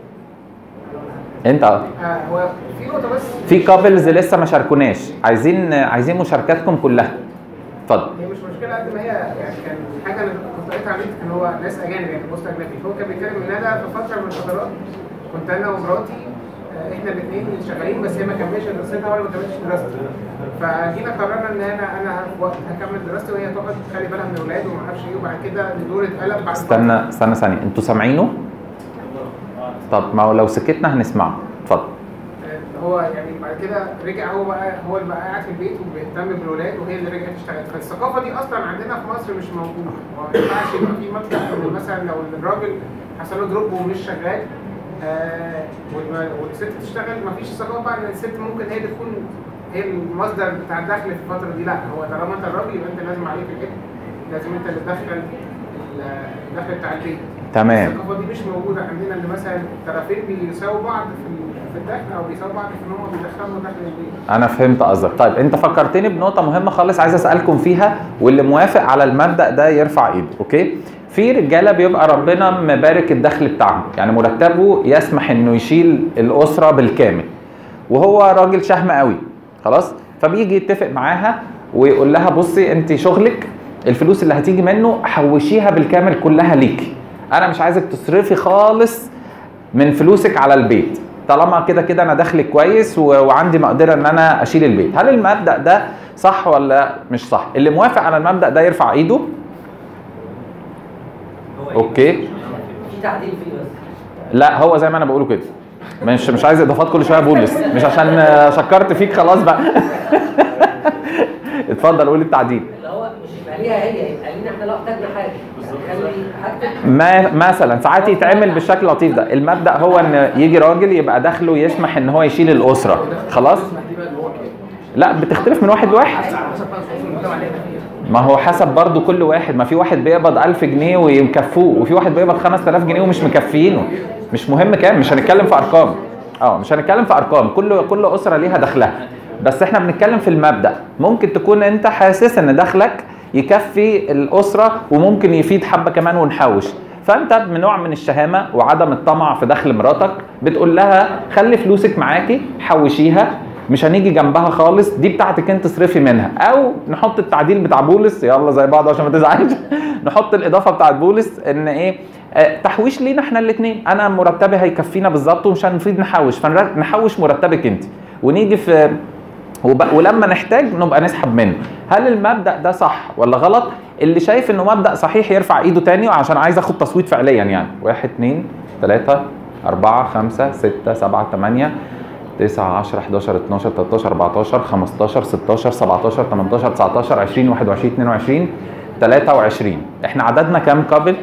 انت اه. آه، هو في نقطه بس في كابلز لسه ما شاركوناش عايزين عايزين مشاركاتكم كلها اتفضل هي مش مشكله قد ما هي يعني كان حاجه انا كنت قريت على النت كان هو ناس اجانب يعني بوست اجنبي هو كان بيتكلم ان انا في فتره من الفترات كنت انا ومراتي آه، احنا الاثنين شغالين بس هي ما كملتش دراستها وانا ما كملتش دراستي فجينا قررنا ان انا انا في وقت هكمل دراستي وهي تقعد تخلي بالها من الاولاد وما اعرفش ايه وبعد كده الدور اتقلب بعد استنى استنى ثانية انتوا سامعينه؟ طب ما هو لو سكتنا هنسمعه اتفضل آه، هو يعني بعد كده رجع هو بقى هو اللي بقى قاعد في البيت وبيهتم بالولاد وهي اللي رجعت اشتغلت فالثقافه دي اصلا عندنا في مصر مش موجوده هو ما ينفعش يبقى في مبدا ان مثلا لو الراجل حصل له دروب ومش شغال آه والم- والست تشتغل ما فيش ثقافه بقى ان الست ممكن هي اللي تكون هي المصدر بتاع الدخل في الفتره دي لا هو طالما انت الراجل يبقى انت لازم عليك الابن لازم انت اللي تدخل ال- الدخل بتاع البيت تمام الثقافه دي مش موجوده عندنا ان مثلا الطرفين بيساووا بعض في ال- في الدخل او بيساووا بعض في ان هم بيدخلوا دخل البيت انا فهمت قصدك طيب انت فكرتني بنقطه مهمه خالص عايز اسالكم فيها واللي موافق على المبدا ده يرفع ايده اوكي في رجاله بيبقى ربنا مبارك الدخل بتاعهم يعني مرتبه يسمح انه يشيل الاسره بالكامل وهو راجل شهم قوي خلاص فبيجي يتفق معاها ويقول لها بصي انت شغلك الفلوس اللي هتيجي منه حوشيها بالكامل كلها ليكي انا مش عايزك تصرفي خالص من فلوسك على البيت طالما كده كده انا دخلي كويس و- وعندي مقدره ان انا اشيل البيت هل المبدا ده صح ولا مش صح اللي موافق على المبدا ده يرفع ايده اوكي في تعديل فيه بس لا هو زي ما انا بقوله كده مش مش عايز اضافات كل شويه بولس مش عشان آه، شكرت فيك خلاص بقى اتفضل قول التعديل اللي هو مش يبقى ليها هي يبقى لينا احنا لو احتاجنا حاجه خلي حاجتك ما مثلا ساعات يتعمل بالشكل اللطيف ده المبدا هو ان يجي راجل يبقى دخله يسمح ان هو يشيل الاسره خلاص لا بتختلف من واحد لواحد ما هو حسب برضو كل واحد ما في واحد بيقبض 1000 جنيه ويكفوه وفي واحد بيقبض 5000 جنيه ومش مكفيينه مش مهم كام مش هنتكلم في ارقام اه مش هنتكلم في ارقام كل كل اسره ليها دخلها بس احنا بنتكلم في المبدا ممكن تكون انت حاسس ان دخلك يكفي الاسره وممكن يفيد حبه كمان ونحوش فانت من نوع من الشهامه وعدم الطمع في دخل مراتك بتقول لها خلي فلوسك معاكي حوشيها مش هنيجي جنبها خالص دي بتاعتك انت تصرفي منها او نحط التعديل بتاع بولس يلا زي بعض عشان ما تزعلش نحط الاضافه بتاعت بولس ان ايه آه، تحويش لينا احنا الاثنين انا مرتبي هيكفينا بالظبط ومش هنفيد نحوش فنحوش مرتبك انت ونيجي في وب... ولما نحتاج نبقى نسحب منه هل المبدا ده صح ولا غلط اللي شايف انه مبدا صحيح يرفع ايده تاني عشان عايز اخد تصويت فعليا يعني واحد اتنين تلاته اربعه خمسه سته سبعه تمانيه 9 10 11 12 13 14 15 16 17 18 19 20 21 22 23 احنا عددنا كام قابل؟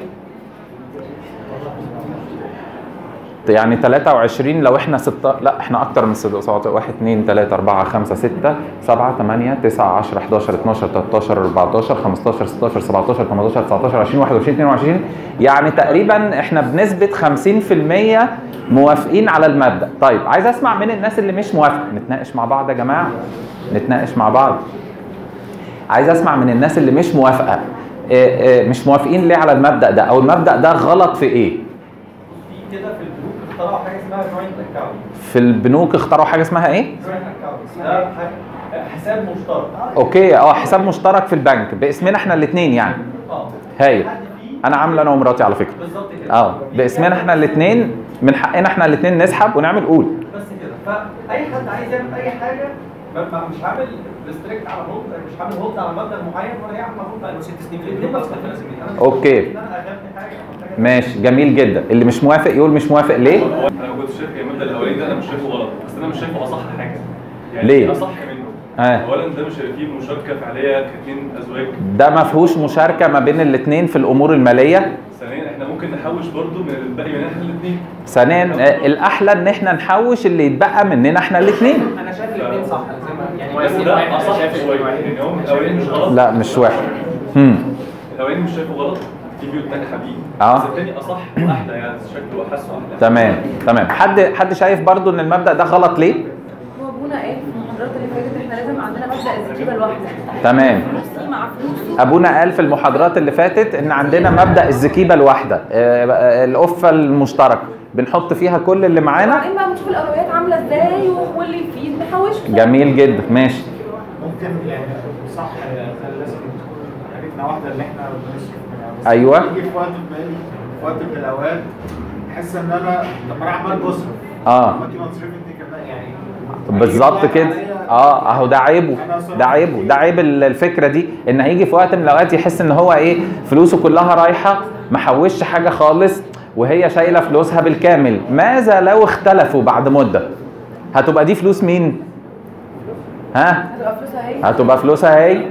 يعني 23 لو احنا 6 لا احنا اكتر من 6 1 2 3 4 5 6 7 8 9 10 11 12 13 14 15 16 17 18 19 20 21 22 يعني تقريبا احنا بنسبة 50% موافقين على المبدأ طيب عايز اسمع من الناس اللي مش موافقة نتناقش مع بعض يا جماعة نتناقش مع بعض عايز اسمع من الناس اللي مش موافقة إيه إيه مش موافقين ليه على المبدأ ده او المبدأ ده غلط في ايه في كده في البنوك اخترعوا حاجه اسمها جوينت اكونت في البنوك اخترعوا حاجة اسمها ايه جوينت اكونت ده حاجة- حساب مشترك اوكي اه حساب مشترك في البنك باسمنا احنا الاثنين يعني اه هايل حد فيه انا عامله انا ومراتي على فكره بالظبط كده اه باسمنا احنا الاثنين من حقنا احنا الاثنين نسحب ونعمل قول بس كده فاي حد عايز يعمل اي حاجه ما- ما- مش هعمل ريستريكت على هولد مش هعمل هولد على مبلغ معين ولا هيعمل هولد على ست سنين في الاثنين بس لازم أنا- أوكي. ان انا اخدت حاجه أو حاجة ماشي جميل جدا اللي مش موافق يقول مش موافق ليه انا كنت شايف المبدا الاولاني ده انا مش شايفه غلط بس انا مش شايفه اصح حاجه يعني ليه؟ إيه اصح منه آه. اولا ده مش هيبقى فيه مشاركه فعليه كاتنين ازواج ده ما فيهوش مشاركه ما بين الاثنين في الامور الماليه ثانيا احنا ممكن نحوش برضو من الباقي من احنا الاثنين ثانيا آه، الاحلى ان احنا نحوش اللي يتبقى مننا احنا الاثنين انا شايف الاثنين صح زي ما يعني بس بس ده اصح شويه لان هو من الاولاني مش غلط لا مش واحد هم الاولاني مش شايفه غلط في بيوت ناجحه بيه آه. بس الثاني اصح واحلى يعني شكله واحسه احلى تمام تمام حد حد شايف برضو ان المبدا ده غلط ليه هو ابونا قال في المحاضرات اللي فاتت احنا لازم عندنا مبدا الزكاه الواحده تمام فلوسي مع فلوسه ابونا قال في المحاضرات اللي فاتت ان عندنا مبدا الزكيبه الواحده آه، آه، القفه المشتركه بنحط فيها كل اللي معانا وبعدين بقى بنشوف الاولويات عامله ازاي واللي يفيد نحوشه جميل جدا ماشي ممكن يعني صح آه، لازم تكون حاجتنا واحده اللي احنا بنصرف منها بس أيوة. يجي في وقت ما في وقت من الاوقات احس ان انا طب ما انا عمال بصرف آه. ما انت ما تصرفي انت كمان يعني بالظبط كده اه اهو ده عيبه ده عيبه ده عيب ال- الفكره دي ان هيجي في وقت من الاوقات يحس ان هو ايه فلوسه كلها رايحه محوش حاجه خالص وهي شايله فلوسها بالكامل ماذا لو اختلفوا بعد مده هتبقى دي فلوس مين ها هتبقى فلوسها هي هتبقى فلوسها هي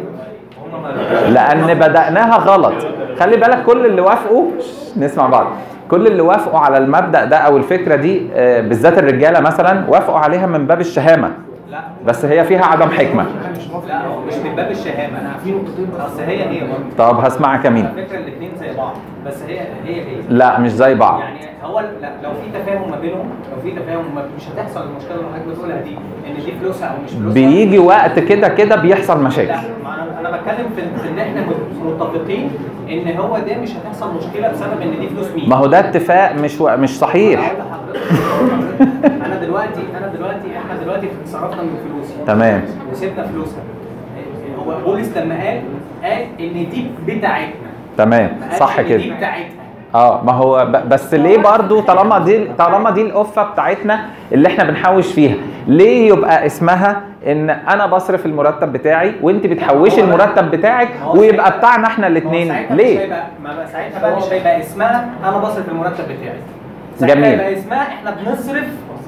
لان بدأناها غلط خلي بالك كل اللي وافقوا نسمع بعض كل اللي وافقوا على المبدأ ده او الفكرة دي آه، بالذات الرجالة مثلا وافقوا عليها من باب الشهامة لا بس هي فيها عدم حكمة لا هو مش من باب الشهامه انا في نقطتين اصل هي هي برضه طب هسمعك يا مين على فكره الاثنين زي بعض بس هي هي هي لا مش زي بعض يعني هو لا لو في تفاهم ما بينهم لو في تفاهم ما مش هتحصل المشكله اللي حضرتك بتقولها دي ان دي فلوسها او مش فلوسها بيجي وقت كده كده بيحصل مشاكل لا ما انا انا بتكلم في في ان احنا متفقين ان هو ده مش هتحصل مشكله بسبب ان دي فلوس مين ما هو ده اتفاق مش و... مش صحيح أنا هقول لحضرتك. انا دلوقتي انا دلوقتي احنا دلوقتي صرفنا من فلوسي تمام وسيبنا فلوسها هو بولس لما قال قال ان دي بتاعتنا تمام ما قالش صح إن كده دي بتاعتها اه ما هو ب- بس ليه برضو طالما دي طالما دي القفه بتاعتنا اللي احنا بنحوش فيها ليه يبقى اسمها ان انا بصرف المرتب بتاعي وانت بتحوشي المرتب بتاعك ما هو ويبقى ساعتها- بتاعنا احنا ما هو الاثنين ساعتها مش ليه هيبقى ما بقى ساعتها بقى مش هيبقى اسمها انا بصرف المرتب بتاعي ساعتها جميل. هيبقى اسمها احنا بنصرف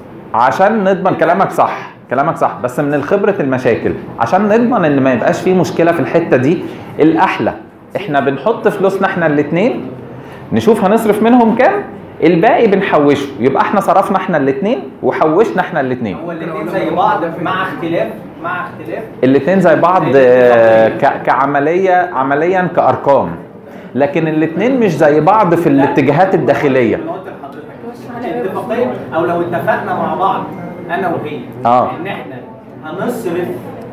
عشان نضمن كلامك صح كلامك صح بس من خبره المشاكل عشان نضمن ان ما يبقاش فيه مشكله في الحته دي الاحلى احنا بنحط فلوسنا احنا الاثنين نشوف هنصرف منهم كام الباقي بنحوشه يبقى احنا صرفنا احنا الاثنين وحوشنا احنا الاثنين هو الاثنين زي بعض مع اختلاف مع اختلاف الاثنين زي بعض آه، ك- كعمليه عمليا كارقام لكن الاثنين مش زي بعض في الاتجاهات الداخليه انا قلت لحضرتك اتفاقيه او لو اتفقنا مع بعض انا وهي آه. ان احنا هنصرف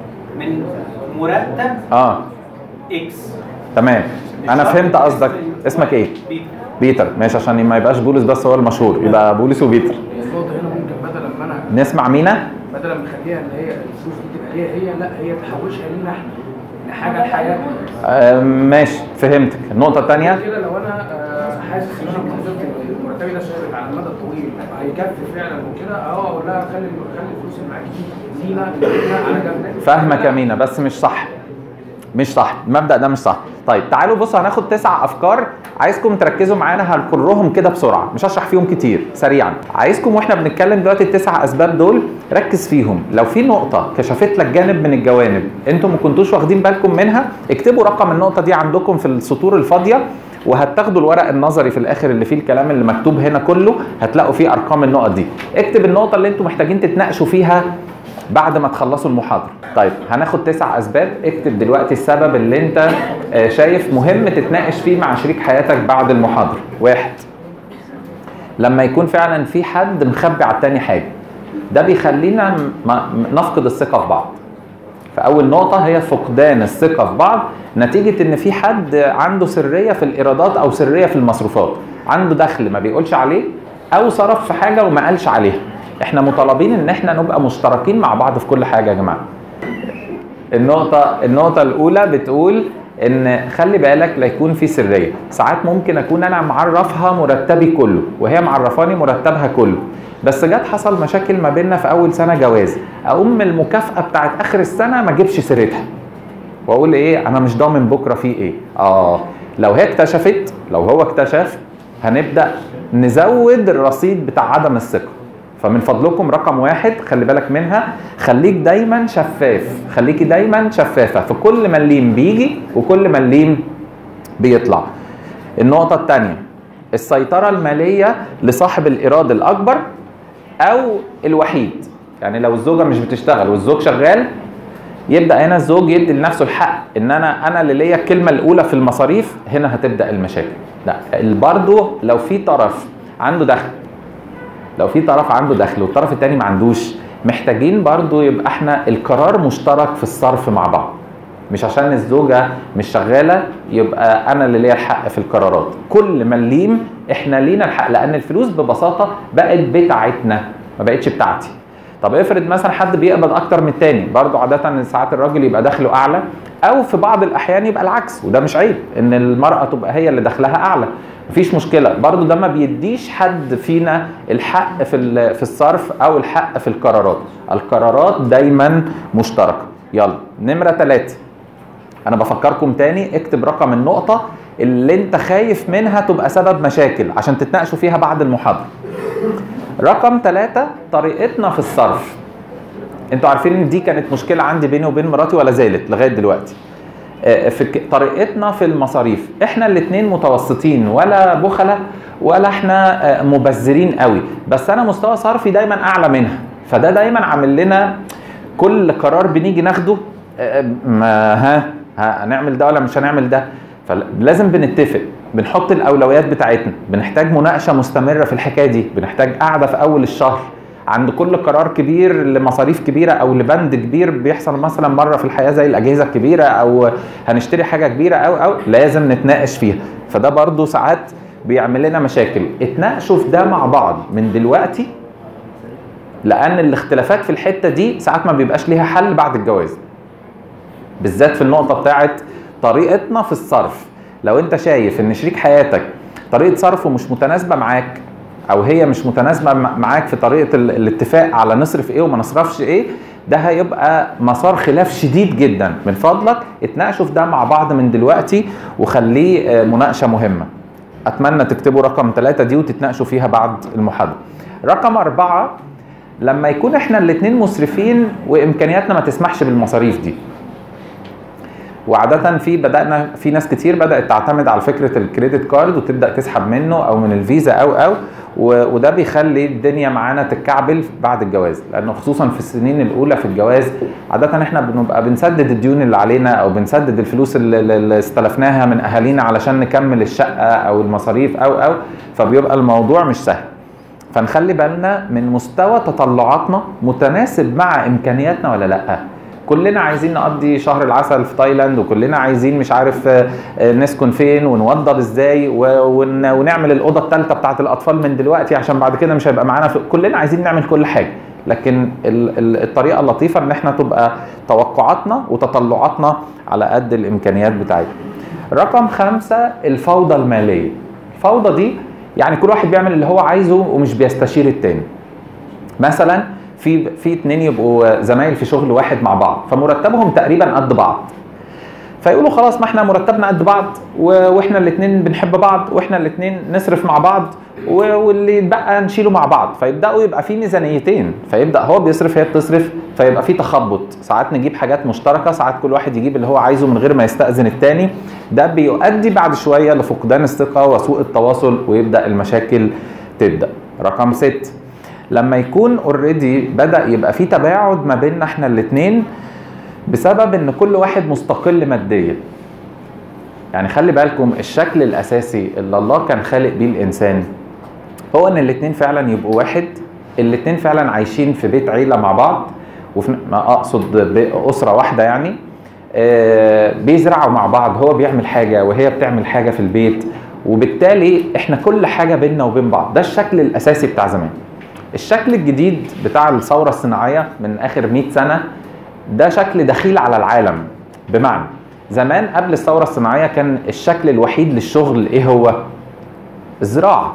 من مرتب اه اكس تمام انا فهمت قصدك اسمك ايه بيتر. بيتر ماشي عشان ما يبقاش بولس بس هو المشهور يبقى بولس وبيتر النقطة هنا ممكن بدل ما انا نسمع مينا بدل ما اخليها ان هي الفلوس دي تبقى هي هي لا هي تحوشها لينا احنا لحاجه الحياه آه ماشي فهمتك النقطه الثانيه كده لو انا آه، حاسس ان انا مرتبي مرتبي ده ثابت على المدى الطويل هيكفي فعلا وكده اه اقول لها خلي خلي الفلوس اللي معاكي دي لينا لينا على جنب فاهمك يا مينا بس مش صح مش صح المبدا ده مش صح طيب تعالوا بصوا هناخد تسع افكار عايزكم تركزوا معانا هنكرهم كده بسرعه مش هشرح فيهم كتير سريعا عايزكم واحنا بنتكلم دلوقتي التسع اسباب دول ركز فيهم لو في نقطه كشفت لك جانب من الجوانب انتم ما كنتوش واخدين بالكم منها اكتبوا رقم النقطه دي عندكم في السطور الفاضيه وهتاخدوا الورق النظري في الاخر اللي فيه الكلام اللي مكتوب هنا كله هتلاقوا فيه ارقام النقط دي اكتب النقطه اللي انتم محتاجين تتناقشوا فيها بعد ما تخلصوا المحاضرة طيب هناخد تسع أسباب اكتب دلوقتي السبب اللي انت آه، شايف مهم تتناقش فيه مع شريك حياتك بعد المحاضرة واحد لما يكون فعلا في حد مخبي على التاني حاجة ده بيخلينا م- م- نفقد الثقة في بعض فأول نقطة هي فقدان الثقة في بعض نتيجة إن في حد عنده سرية في الإيرادات أو سرية في المصروفات عنده دخل ما بيقولش عليه أو صرف في حاجة وما قالش عليها احنا مطالبين ان احنا نبقى مشتركين مع بعض في كل حاجه يا جماعه النقطه النقطه الاولى بتقول ان خلي بالك لا يكون في سريه ساعات ممكن اكون انا معرفها مرتبي كله وهي معرفاني مرتبها كله بس جت حصل مشاكل ما بيننا في اول سنه جواز اقوم من المكافاه بتاعت اخر السنه ما اجيبش سيرتها واقول ايه انا مش ضامن بكره في ايه اه لو هي اكتشفت لو هو اكتشف هنبدا نزود الرصيد بتاع عدم الثقه فمن فضلكم رقم واحد خلي بالك منها خليك دايما شفاف خليكي دايما شفافه في كل مليم بيجي وكل مليم بيطلع النقطه الثانيه السيطره الماليه لصاحب الايراد الاكبر او الوحيد يعني لو الزوجه مش بتشتغل والزوج شغال يبدا هنا الزوج يدي لنفسه الحق ان انا انا اللي ليا الكلمه الاولى في المصاريف هنا هتبدا المشاكل لا برضه لو في طرف عنده دخل لو في طرف عنده دخل والطرف التاني ما عندوش محتاجين برضو يبقى احنا القرار مشترك في الصرف مع بعض مش عشان الزوجة مش شغالة يبقى أنا اللي ليا الحق في القرارات كل مليم احنا لينا الحق لأن الفلوس ببساطة بقت بتاعتنا ما بقتش بتاعتي طب افرض مثلا حد بيقبض اكتر من التاني برضو عادة ساعات الراجل يبقى دخله اعلى او في بعض الاحيان يبقى العكس وده مش عيب ان المرأة تبقى هي اللي دخلها اعلى مفيش مشكلة برضو ده ما بيديش حد فينا الحق في ال- في الصرف او الحق في القرارات القرارات دايما مشتركة يلا نمرة ثلاثة انا بفكركم تاني اكتب رقم النقطة اللي انت خايف منها تبقى سبب مشاكل عشان تتناقشوا فيها بعد المحاضرة رقم ثلاثة طريقتنا في الصرف انتوا عارفين ان دي كانت مشكلة عندي بيني وبين مراتي ولا زالت لغاية دلوقتي آه، في ك- طريقتنا في المصاريف احنا الاتنين متوسطين ولا بخلة ولا احنا آه، مبذرين قوي بس انا مستوى صرفي دايما اعلى منها فده دايما عامل لنا كل قرار بنيجي ناخده آه، ما ها ها هنعمل ده ولا مش هنعمل ده فلازم بنتفق بنحط الاولويات بتاعتنا بنحتاج مناقشه مستمره في الحكايه دي بنحتاج قاعده في اول الشهر عند كل قرار كبير لمصاريف كبيره او لبند كبير بيحصل مثلا مره في الحياه زي الاجهزه الكبيره او هنشتري حاجه كبيره او او لازم نتناقش فيها فده برضو ساعات بيعمل لنا مشاكل اتناقشوا في ده مع بعض من دلوقتي لان الاختلافات في الحته دي ساعات ما بيبقاش ليها حل بعد الجواز بالذات في النقطه بتاعت طريقتنا في الصرف لو انت شايف ان شريك حياتك طريقه صرفه مش متناسبه معاك او هي مش متناسبه مع- معاك في طريقه ال- الاتفاق على نصرف ايه وما نصرفش ايه ده هيبقى مسار خلاف شديد جدا من فضلك اتناقشوا في ده مع بعض من دلوقتي وخليه آه، مناقشه مهمه اتمنى تكتبوا رقم ثلاثة دي وتتناقشوا فيها بعد المحاضره رقم أربعة لما يكون احنا الاتنين مسرفين وامكانياتنا ما تسمحش بالمصاريف دي وعادة في بدأنا في ناس كتير بدأت تعتمد على فكرة الكريدت كارد وتبدأ تسحب منه أو من الفيزا أو أو و- وده بيخلي الدنيا معانا تتكعبل بعد الجواز لأنه خصوصا في السنين الأولى في الجواز عادة احنا بنبقى بنسدد الديون اللي علينا أو بنسدد الفلوس اللي اللي استلفناها من أهالينا علشان نكمل الشقة أو المصاريف أو أو فبيبقى الموضوع مش سهل فنخلي بالنا من مستوى تطلعاتنا متناسب مع امكانياتنا ولا لا كلنا عايزين نقضي شهر العسل في تايلاند وكلنا عايزين مش عارف آه، آه، نسكن فين ونوضب ازاي و- ون- ونعمل الاوضه الثالثه بتاعه الاطفال من دلوقتي عشان بعد كده مش هيبقى معانا في- كلنا عايزين نعمل كل حاجه لكن ال- ال- الطريقه اللطيفه ان احنا تبقى توقعاتنا وتطلعاتنا على قد الامكانيات بتاعتنا رقم خمسة الفوضى الماليه الفوضى دي يعني كل واحد بيعمل اللي هو عايزه ومش بيستشير التاني مثلا في في اتنين يبقوا زمايل في شغل واحد مع بعض فمرتبهم تقريبا قد بعض فيقولوا خلاص ما احنا مرتبنا قد بعض و- واحنا الاثنين بنحب بعض واحنا الاثنين نصرف مع بعض و- واللي يتبقى نشيله مع بعض فيبداوا يبقى في ميزانيتين فيبدا هو بيصرف هي بتصرف فيبقى في تخبط ساعات نجيب حاجات مشتركه ساعات كل واحد يجيب اللي هو عايزه من غير ما يستاذن التاني ده بيؤدي بعد شويه لفقدان الثقه وسوء التواصل ويبدا المشاكل تبدا رقم ست لما يكون اوريدي بدا يبقى في تباعد ما بيننا احنا الاثنين بسبب ان كل واحد مستقل ماديا يعني خلي بالكم الشكل الاساسي اللي الله كان خالق بيه الانسان هو ان الاثنين فعلا يبقوا واحد الاثنين فعلا عايشين في بيت عيله مع بعض وفي ما اقصد باسره واحده يعني آه، بيزرعوا مع بعض هو بيعمل حاجه وهي بتعمل حاجه في البيت وبالتالي احنا كل حاجه بيننا وبين بعض ده الشكل الاساسي بتاع زمان الشكل الجديد بتاع الثوره الصناعيه من اخر 100 سنه ده شكل دخيل على العالم بمعنى زمان قبل الثوره الصناعيه كان الشكل الوحيد للشغل ايه هو الزراعه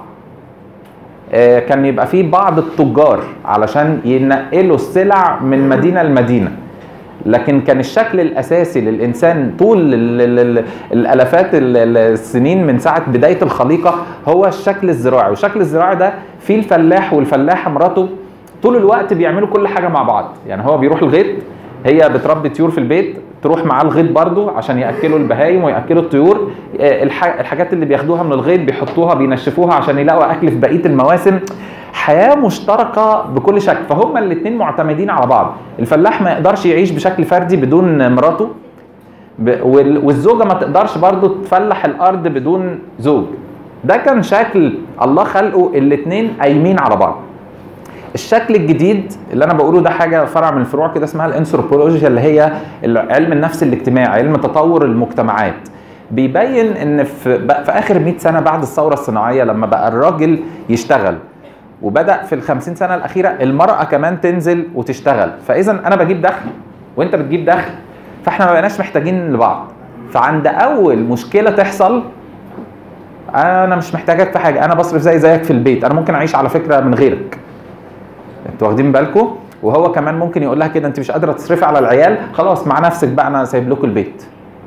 آه، كان يبقى فيه بعض التجار علشان ينقلوا السلع من مدينه لمدينه لكن كان الشكل الاساسي للانسان طول ال- ال- ال- الالافات ال- ال- السنين من ساعه بدايه الخليقه هو الشكل الزراعي والشكل الزراعي ده فيه الفلاح والفلاحه مراته طول الوقت بيعملوا كل حاجه مع بعض يعني هو بيروح الغيط هي بتربي طيور في البيت تروح معاه الغيط برضو عشان ياكلوا البهايم وياكلوا الطيور آه، الح- الحاجات اللي بياخدوها من الغيط بيحطوها بينشفوها عشان يلاقوا اكل في بقيه المواسم حياه مشتركه بكل شكل فهما الاثنين معتمدين على بعض الفلاح ما يقدرش يعيش بشكل فردي بدون مراته ب- وال- والزوجه ما تقدرش برضو تفلح الارض بدون زوج ده كان شكل الله خلقه الاثنين قايمين على بعض الشكل الجديد اللي انا بقوله ده حاجه فرع من الفروع كده اسمها الانثروبولوجيا اللي هي علم النفس الاجتماعي علم تطور المجتمعات بيبين ان في, بقى في اخر 100 سنه بعد الثوره الصناعيه لما بقى الراجل يشتغل وبدا في ال 50 سنه الاخيره المراه كمان تنزل وتشتغل فاذا انا بجيب دخل وانت بتجيب دخل فاحنا ما بقيناش محتاجين لبعض فعند اول مشكله تحصل انا مش محتاجك في حاجه انا بصرف زي زيك في البيت انا ممكن اعيش على فكره من غيرك انتوا واخدين بالكم وهو كمان ممكن يقول لها كده انت مش قادره تصرفي على العيال خلاص مع نفسك بقى انا سايب لكم البيت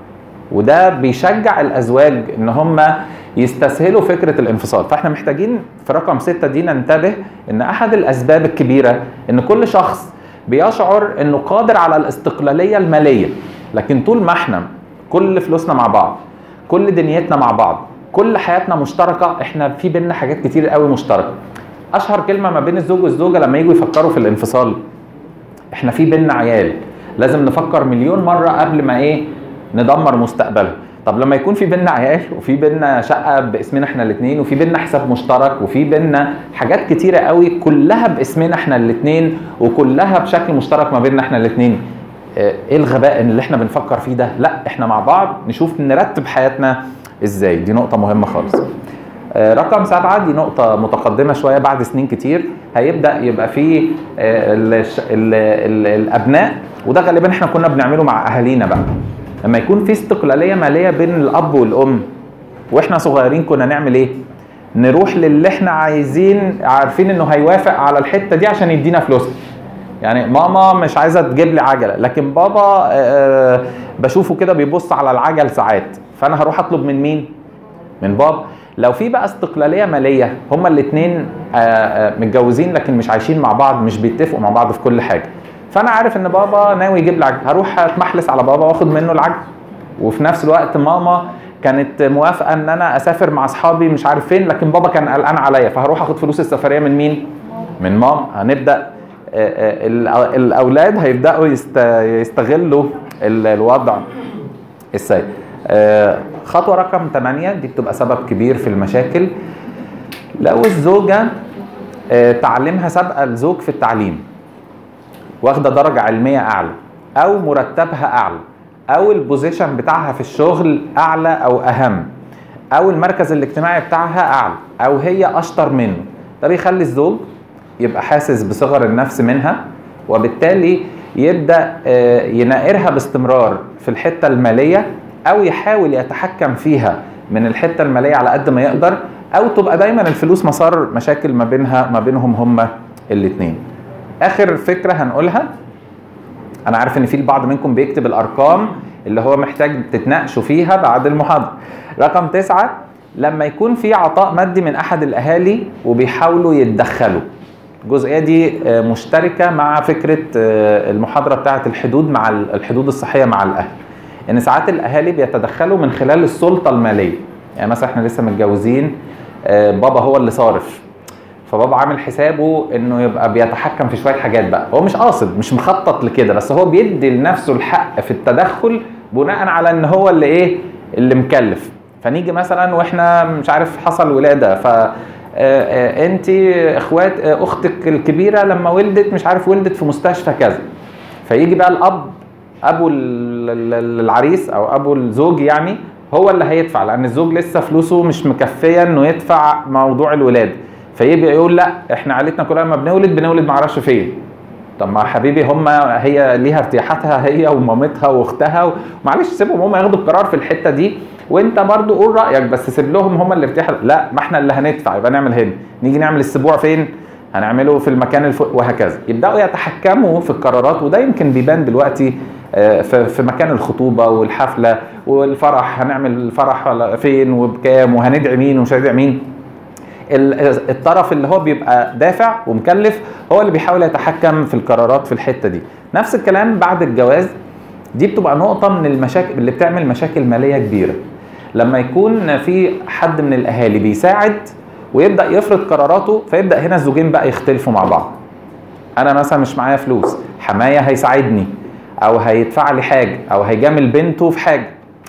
وده بيشجع الازواج ان هم يستسهلوا فكره الانفصال فاحنا محتاجين في رقم ستة دي ننتبه ان احد الاسباب الكبيره ان كل شخص بيشعر انه قادر على الاستقلاليه الماليه لكن طول ما احنا كل فلوسنا مع بعض كل دنيتنا مع بعض كل حياتنا مشتركه احنا في بينا حاجات كتير قوي مشتركه اشهر كلمه ما بين الزوج والزوجه لما يجوا يفكروا في الانفصال احنا في بينا عيال لازم نفكر مليون مره قبل ما ايه ندمر مستقبلها طب لما يكون في بينا عيال وفي بينا شقه باسمنا احنا الاثنين وفي بينا حساب مشترك وفي بينا حاجات كتيره قوي كلها باسمنا احنا الاثنين وكلها بشكل مشترك ما بيننا احنا الاثنين ايه الغباء اللي احنا بنفكر فيه ده لا احنا مع بعض نشوف نرتب حياتنا ازاي دي نقطه مهمه خالص آه، رقم سبعة دي نقطة متقدمة شوية بعد سنين كتير هيبدأ يبقى فيه آه، الش- ال- ال- الأبناء وده غالبا احنا كنا بنعمله مع أهالينا بقى لما يكون في استقلالية مالية بين الأب والأم واحنا صغيرين كنا نعمل ايه؟ نروح للي احنا عايزين عارفين انه هيوافق على الحتة دي عشان يدينا فلوسها يعني ماما مش عايزه تجيب لي عجله لكن بابا آه، بشوفه كده بيبص على العجل ساعات فانا هروح اطلب من مين من بابا لو في بقى استقلاليه ماليه هما الاثنين متجوزين لكن مش عايشين مع بعض مش بيتفقوا مع بعض في كل حاجه فانا عارف ان بابا ناوي يجيب لي عجل هروح اتمحلس على بابا واخد منه العجل وفي نفس الوقت ماما كانت موافقه ان انا اسافر مع اصحابي مش عارف فين لكن بابا كان قلقان عليا فهروح اخد فلوس السفريه من مين من ماما هنبدا آه، آه، الأ- الاولاد هيبداوا يست- يستغلوا ال- الوضع السيء آه، خطوه رقم 8 دي بتبقى سبب كبير في المشاكل لو الزوجه آه، تعليمها سابقه الزوج في التعليم واخده درجه علميه اعلى او مرتبها اعلى او البوزيشن بتاعها في الشغل اعلى او اهم او المركز الاجتماعي بتاعها اعلى او هي اشطر منه ده بيخلي الزوج يبقى حاسس بصغر النفس منها وبالتالي يبدا آه، يناقرها باستمرار في الحته الماليه او يحاول يتحكم فيها من الحته الماليه على قد ما يقدر او تبقى دايما الفلوس مسار مشاكل ما بينها ما بينهم هما الاثنين اخر فكره هنقولها انا عارف ان في البعض منكم بيكتب الارقام اللي هو محتاج تتناقشوا فيها بعد المحاضره رقم تسعة لما يكون في عطاء مادي من احد الاهالي وبيحاولوا يتدخلوا الجزئيه دي آه، مشتركه مع فكره آه، المحاضره بتاعه الحدود مع ال- الحدود الصحيه مع الاهل ان ساعات الاهالي بيتدخلوا من خلال السلطه الماليه يعني مثلا احنا لسه متجوزين آه، بابا هو اللي صارف فبابا عامل حسابه انه يبقى بيتحكم في شويه حاجات بقى هو مش قاصد مش مخطط لكده بس هو بيدي لنفسه الحق في التدخل بناء على ان هو اللي ايه اللي مكلف فنيجي مثلا واحنا مش عارف حصل ولاده ف انت اخوات آه، اختك الكبيره لما ولدت مش عارف ولدت في مستشفى كذا فيجي بقى الاب ابو ال- ال- العريس او ابو الزوج يعني هو اللي هيدفع لان الزوج لسه فلوسه مش مكفيه انه يدفع موضوع الولاده فيبقى يقول لا احنا عائلتنا كلها لما بنولد بنولد معرفش فين طب ما حبيبي هم هي ليها ارتياحاتها هي ومامتها واختها معلش سيبهم هم ياخدوا القرار في الحته دي وانت برضو قول رايك بس سيب لهم هم اللي ارتياح لا ما احنا اللي هندفع يبقى نعمل هنا نيجي نعمل السبوع فين هنعمله في المكان الفوق وهكذا يبداوا يتحكموا في القرارات وده يمكن بيبان دلوقتي آه، في في مكان الخطوبه والحفله والفرح هنعمل الفرح ولا فين وبكام وهندعي مين ومش هندعي مين ال- الطرف اللي هو بيبقى دافع ومكلف هو اللي بيحاول يتحكم في القرارات في الحته دي نفس الكلام بعد الجواز دي بتبقى نقطه من المشاكل اللي بتعمل مشاكل ماليه كبيره لما يكون في حد من الاهالي بيساعد ويبدا يفرض قراراته فيبدا هنا الزوجين بقى يختلفوا مع بعض انا مثلا مش معايا فلوس حمايه هيساعدني او هيدفع لي حاجه او هيجامل بنته في حاجه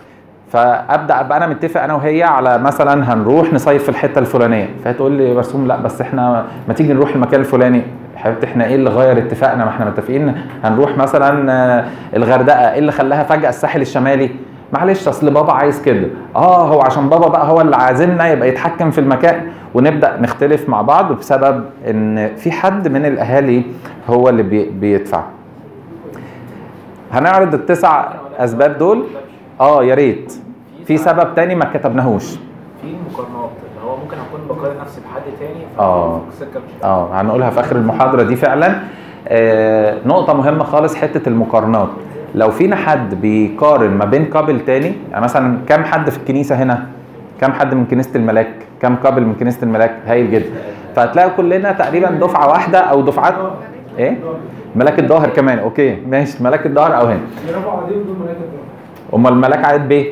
فابدا ابقى انا متفق انا وهي على مثلا هنروح نصيف في الحته الفلانيه فتقول لي مرسوم لا بس احنا ما تيجي نروح المكان الفلاني حبيبتي احنا ايه اللي غير اتفاقنا ما احنا متفقين هنروح مثلا آه، الغردقه ايه اللي خلاها فجاه الساحل الشمالي معلش اصل بابا عايز كده اه هو عشان بابا بقى هو اللي عازمنا يبقى يتحكم في المكان ونبدا نختلف مع بعض بسبب ان في حد من الاهالي هو اللي بي بيدفع هنعرض التسع اسباب دول اه يا ريت في سبب تاني ما كتبناهوش في مقارنات اللي هو ممكن اكون بقارن نفسي بحد تاني آه. في سكه مش اه هنقولها في اخر المحاضره دي فعلا آه نقطه مهمه خالص حته المقارنات لو فينا حد بيقارن ما بين قابل تاني يعني مثلا كم حد في الكنيسه هنا كم حد من كنيسه الملاك كم قابل من كنيسه الملاك هايل جدا فهتلاقوا كلنا تقريبا دفعه واحده او دفعات ايه ملاك الظاهر كمان اوكي ماشي ملاك الظاهر او هنا يرفعوا عليهم دول ملاك امال الملاك عدد بايه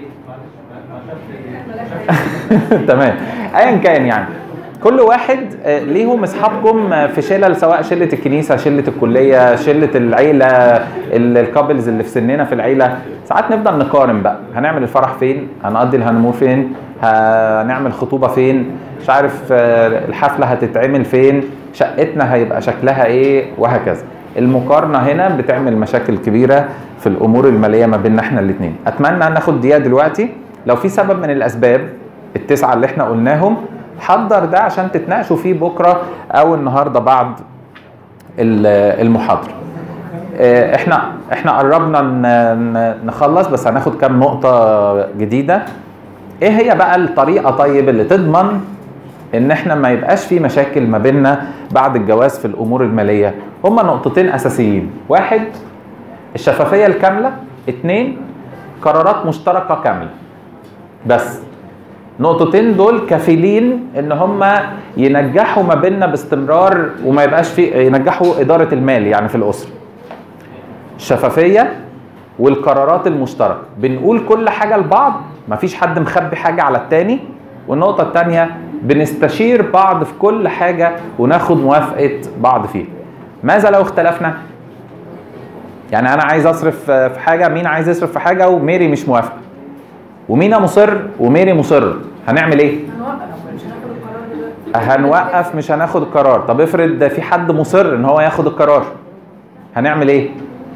تمام ايا كان يعني كل واحد آه، ليهم اصحابكم آه، في شلل سواء شله الكنيسه شله الكليه شله العيله ال- الكابلز اللي في سننا في العيله ساعات نفضل نقارن بقى هنعمل الفرح فين هنقضي الهنمور فين هنعمل خطوبه فين مش عارف آه، الحفله هتتعمل فين شقتنا هيبقى شكلها ايه وهكذا المقارنه هنا بتعمل مشاكل كبيره في الامور الماليه ما بيننا احنا الاثنين اتمنى ناخد دقيقه دلوقتي لو في سبب من الاسباب التسعه اللي احنا قلناهم حضر ده عشان تتناقشوا فيه بكره او النهارده بعد ال- المحاضره آه، احنا احنا قربنا ن- ن- نخلص بس هناخد كام نقطه جديده ايه هي بقى الطريقه طيب اللي تضمن ان احنا ما يبقاش في مشاكل ما بيننا بعد الجواز في الامور الماليه هما نقطتين اساسيين واحد الشفافيه الكامله اتنين قرارات مشتركه كامله بس نقطتين دول كفيلين ان هم ينجحوا ما بيننا باستمرار وما يبقاش في ينجحوا اداره المال يعني في الاسره الشفافيه والقرارات المشتركه بنقول كل حاجه لبعض مفيش حد مخبي حاجه على التاني والنقطه الثانيه بنستشير بعض في كل حاجه وناخد موافقه بعض فيها ماذا لو اختلفنا يعني انا عايز اصرف في حاجه مين عايز يصرف في حاجه وميري مش موافقه ومينا مصر وميري مصر هنعمل ايه هنوقف مش هناخد القرار دلوقتي هنوقف مش هناخد القرار طب افرض في حد مصر ان هو ياخد القرار هنعمل ايه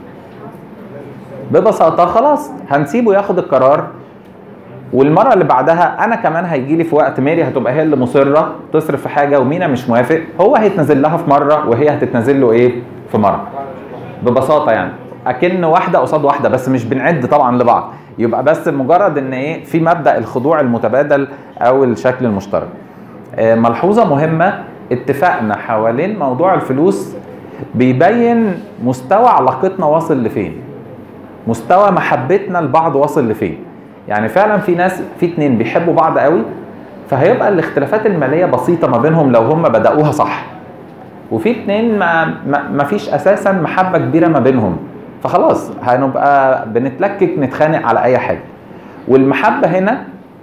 ببساطه خلاص هنسيبه ياخد القرار والمره اللي بعدها انا كمان هيجي لي في وقت ماري هتبقى هي اللي مصره تصرف في حاجه ومينا مش موافق هو هيتنزل لها في مره وهي هتتنزل له ايه في مره ببساطه يعني اكن واحده قصاد واحده بس مش بنعد طبعا لبعض يبقى بس مجرد ان ايه في مبدا الخضوع المتبادل او الشكل المشترك آه، ملحوظه مهمه اتفاقنا حوالين موضوع الفلوس بيبين مستوى علاقتنا واصل لفين مستوى محبتنا لبعض واصل لفين يعني فعلا في ناس في اتنين بيحبوا بعض قوي فهيبقى الاختلافات الماليه بسيطه ما بينهم لو هم بداوها صح وفي اتنين ما, ما, ما فيش اساسا محبه كبيره ما بينهم فخلاص هنبقى بنتلكك نتخانق على اي حاجه والمحبه هنا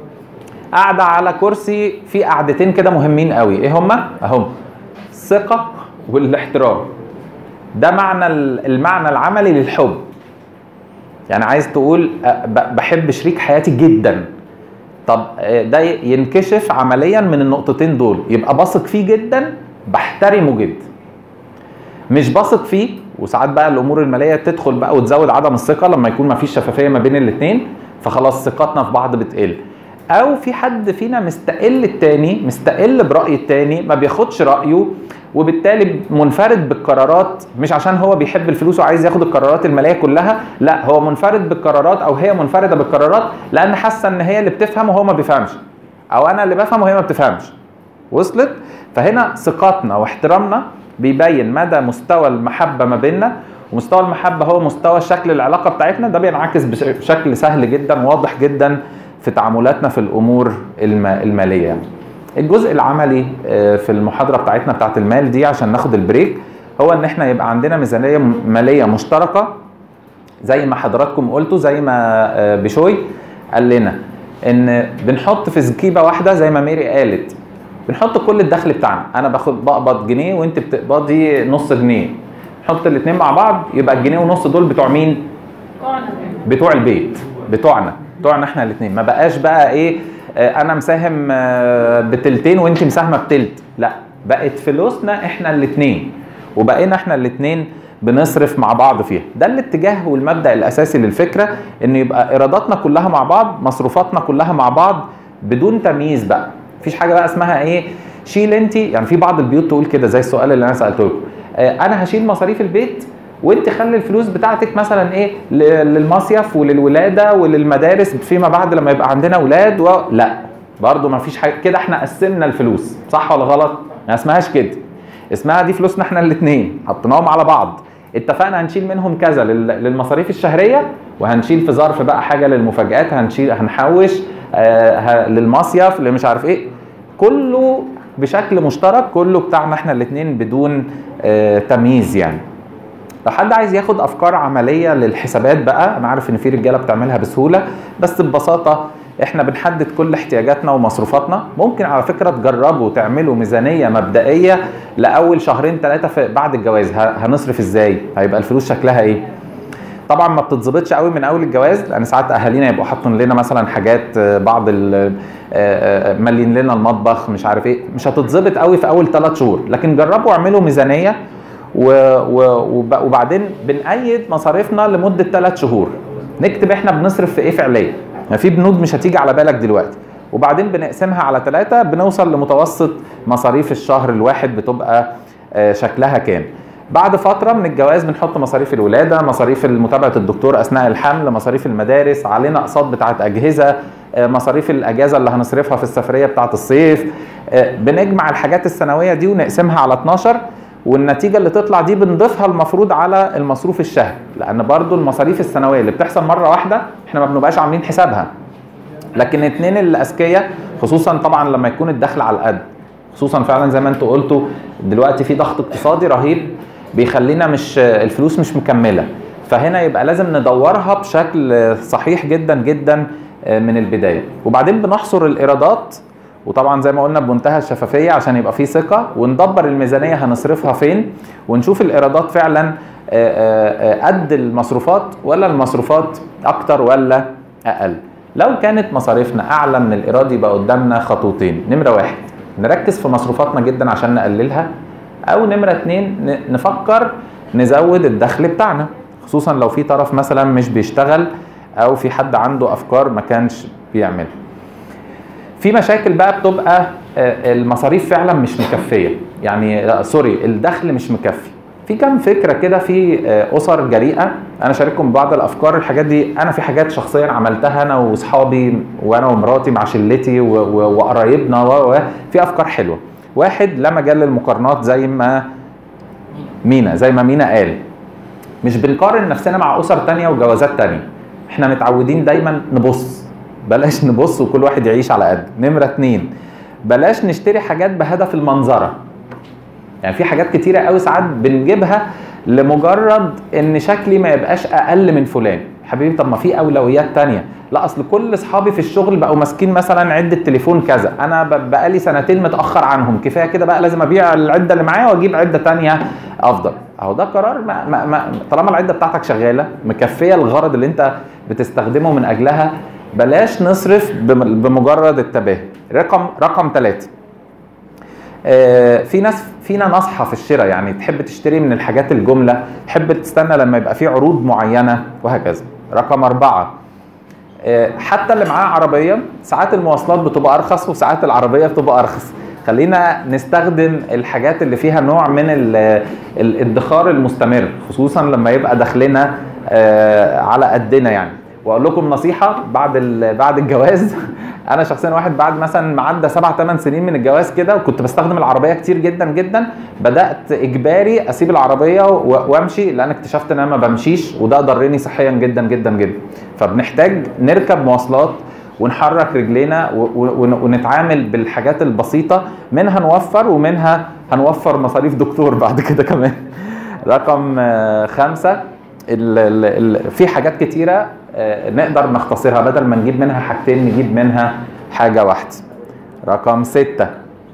قاعده على كرسي في قعدتين كده مهمين قوي ايه هما اهم الثقه والاحترام ده معنى ال- المعنى العملي للحب يعني عايز تقول أه، ب- بحب شريك حياتي جدا طب أه، ده ينكشف عمليا من النقطتين دول يبقى بثق فيه جدا بحترمه جدا مش بثق فيه وساعات بقى الامور الماليه تدخل بقى وتزود عدم الثقه لما يكون مفيش شفافيه ما بين الاثنين فخلاص ثقتنا في بعض بتقل او في حد فينا مستقل التاني مستقل براي التاني ما بياخدش رايه وبالتالي منفرد بالقرارات مش عشان هو بيحب الفلوس وعايز ياخد القرارات الماليه كلها لا هو منفرد بالقرارات او هي منفرده بالقرارات لان حاسه ان هي اللي بتفهم وهو ما بيفهمش او انا اللي بفهم وهي ما بتفهمش وصلت فهنا ثقتنا واحترامنا بيبين مدى مستوى المحبه ما بيننا ومستوى المحبه هو مستوى شكل العلاقه بتاعتنا ده بينعكس بش- بشكل سهل جدا واضح جدا في تعاملاتنا في الامور الم- الماليه يعني. الجزء العملي آه، في المحاضره بتاعتنا بتاعت المال دي عشان ناخد البريك هو ان احنا يبقى عندنا ميزانيه م- ماليه مشتركه زي ما حضراتكم قلتوا زي ما آه، بشوي قال لنا ان بنحط في زكيبه واحده زي ما ميري قالت بنحط كل الدخل بتاعنا انا باخد بقبض جنيه وانت بتقبضي نص جنيه نحط الاثنين مع بعض يبقى الجنيه ونص دول بتوع مين بتوع البيت بتوعنا بتوعنا احنا الاثنين ما بقاش بقى ايه آه، انا مساهم آه، بتلتين وانت مساهمه بتلت لا بقت فلوسنا احنا الاثنين وبقينا احنا الاثنين بنصرف مع بعض فيها ده الاتجاه والمبدا الاساسي للفكره ان يبقى ايراداتنا كلها مع بعض مصروفاتنا كلها مع بعض بدون تمييز بقى مفيش حاجه بقى اسمها ايه شيل انت يعني في بعض البيوت تقول كده زي السؤال اللي انا سالته لكم آه، انا هشيل مصاريف البيت وانت خلي الفلوس بتاعتك مثلا ايه ل- للمصيف وللولاده وللمدارس فيما بعد لما يبقى عندنا اولاد و... لا برضه ما فيش حاجه كده احنا قسمنا الفلوس صح ولا غلط ما اسمهاش كده اسمها دي فلوسنا احنا الاثنين حطيناهم على بعض اتفقنا هنشيل منهم كذا لل- للمصاريف الشهريه وهنشيل في ظرف بقى حاجه للمفاجآت هنشيل هنحوش آه ه- للمصيف اللي مش عارف ايه كله بشكل مشترك كله بتاعنا احنا الاثنين بدون آه تمييز يعني لو حد عايز ياخد افكار عمليه للحسابات بقى انا عارف ان في رجاله بتعملها بسهوله بس ببساطه احنا بنحدد كل احتياجاتنا ومصروفاتنا ممكن على فكره تجربوا تعملوا ميزانيه مبدئيه لاول شهرين ثلاثه بعد الجواز ه- هنصرف ازاي هيبقى الفلوس شكلها ايه طبعا ما بتتظبطش قوي من اول الجواز لان ساعات اهالينا يبقوا حاطين لنا مثلا حاجات آه، بعض ال- آه، آه، مالين لنا المطبخ مش عارف ايه مش هتتظبط قوي في اول ثلاث شهور لكن جربوا اعملوا ميزانيه و و وب- وبعدين بنقيد مصاريفنا لمده ثلاث شهور نكتب احنا بنصرف في ايه فعليا يعني في بنود مش هتيجي على بالك دلوقتي وبعدين بنقسمها على ثلاثة بنوصل لمتوسط مصاريف الشهر الواحد بتبقى آه، شكلها كام بعد فترة من الجواز بنحط مصاريف الولادة مصاريف متابعة الدكتور أثناء الحمل مصاريف المدارس علينا أقساط بتاعة أجهزة آه، مصاريف الأجازة اللي هنصرفها في السفرية بتاعة الصيف آه، بنجمع الحاجات السنوية دي ونقسمها على 12 والنتيجة اللي تطلع دي بنضيفها المفروض على المصروف الشهري لأن برضو المصاريف السنوية اللي بتحصل مرة واحدة احنا ما بنبقاش عاملين حسابها لكن اتنين الاذكياء خصوصا طبعا لما يكون الدخل على القد خصوصا فعلا زي ما انتوا قلتوا دلوقتي في ضغط اقتصادي رهيب بيخلينا مش الفلوس مش مكمله فهنا يبقى لازم ندورها بشكل صحيح جدا جدا من البدايه وبعدين بنحصر الايرادات وطبعا زي ما قلنا بمنتهى الشفافيه عشان يبقى في ثقه وندبر الميزانيه هنصرفها فين ونشوف الايرادات فعلا آه، آه، آه، قد المصروفات ولا المصروفات اكتر ولا اقل لو كانت مصاريفنا اعلى من الايراد يبقى قدامنا خطوتين نمره واحد نركز في مصروفاتنا جدا عشان نقللها او نمره اتنين ن- نفكر نزود الدخل بتاعنا خصوصا لو في طرف مثلا مش بيشتغل او في حد عنده افكار ما كانش بيعملها في مشاكل بقى بتبقى آه، المصاريف فعلا مش مكفيه يعني لا، سوري الدخل مش مكفي في كام فكره كده في آه، اسر جريئه انا شارككم بعض الافكار الحاجات دي انا في حاجات شخصيا عملتها انا واصحابي وانا ومراتي مع شلتي و- و- وقرايبنا و- و- في افكار حلوه واحد لا مجال للمقارنات زي ما مينا زي ما مينا قال مش بنقارن نفسنا مع اسر تانية وجوازات تانية احنا متعودين دايما نبص بلاش نبص وكل واحد يعيش على قد نمره اتنين بلاش نشتري حاجات بهدف المنظره يعني في حاجات كتيره قوي ساعات بنجيبها لمجرد ان شكلي ما يبقاش اقل من فلان حبيبي طب ما في اولويات تانية لا اصل كل اصحابي في الشغل بقوا ماسكين مثلا عده تليفون كذا انا ب- بقالي سنتين متاخر عنهم كفايه كده بقى لازم ابيع العده اللي معايا واجيب عده تانية افضل اهو ده قرار ما ما ما طالما العده بتاعتك شغاله مكفيه الغرض اللي انت بتستخدمه من اجلها بلاش نصرف بم- بمجرد التباهي رقم رقم ثلاثة آه، في ناس فينا نصحى في الشراء يعني تحب تشتري من الحاجات الجملة تحب تستنى لما يبقى في عروض معينة وهكذا رقم أربعة آه، حتى اللي معاه عربية ساعات المواصلات بتبقى أرخص وساعات العربية بتبقى أرخص خلينا نستخدم الحاجات اللي فيها نوع من ال- الادخار المستمر خصوصا لما يبقى دخلنا آه، على قدنا يعني واقول لكم نصيحه بعد ال- بعد الجواز انا شخصيا واحد بعد مثلا معدى سبع ثمان سنين من الجواز كده وكنت بستخدم العربيه كتير جدا جدا بدات اجباري اسيب العربيه و- وامشي لان اكتشفت ان انا ما بمشيش وده ضرني صحيا جدا جدا جدا فبنحتاج نركب مواصلات ونحرك رجلينا و- و- ون- ونتعامل بالحاجات البسيطه منها نوفر ومنها هنوفر مصاريف دكتور بعد كده كمان رقم آه، خمسة ال ال ال في حاجات كتيرة آه، نقدر نختصرها بدل ما نجيب منها حاجتين نجيب منها حاجة واحدة رقم ستة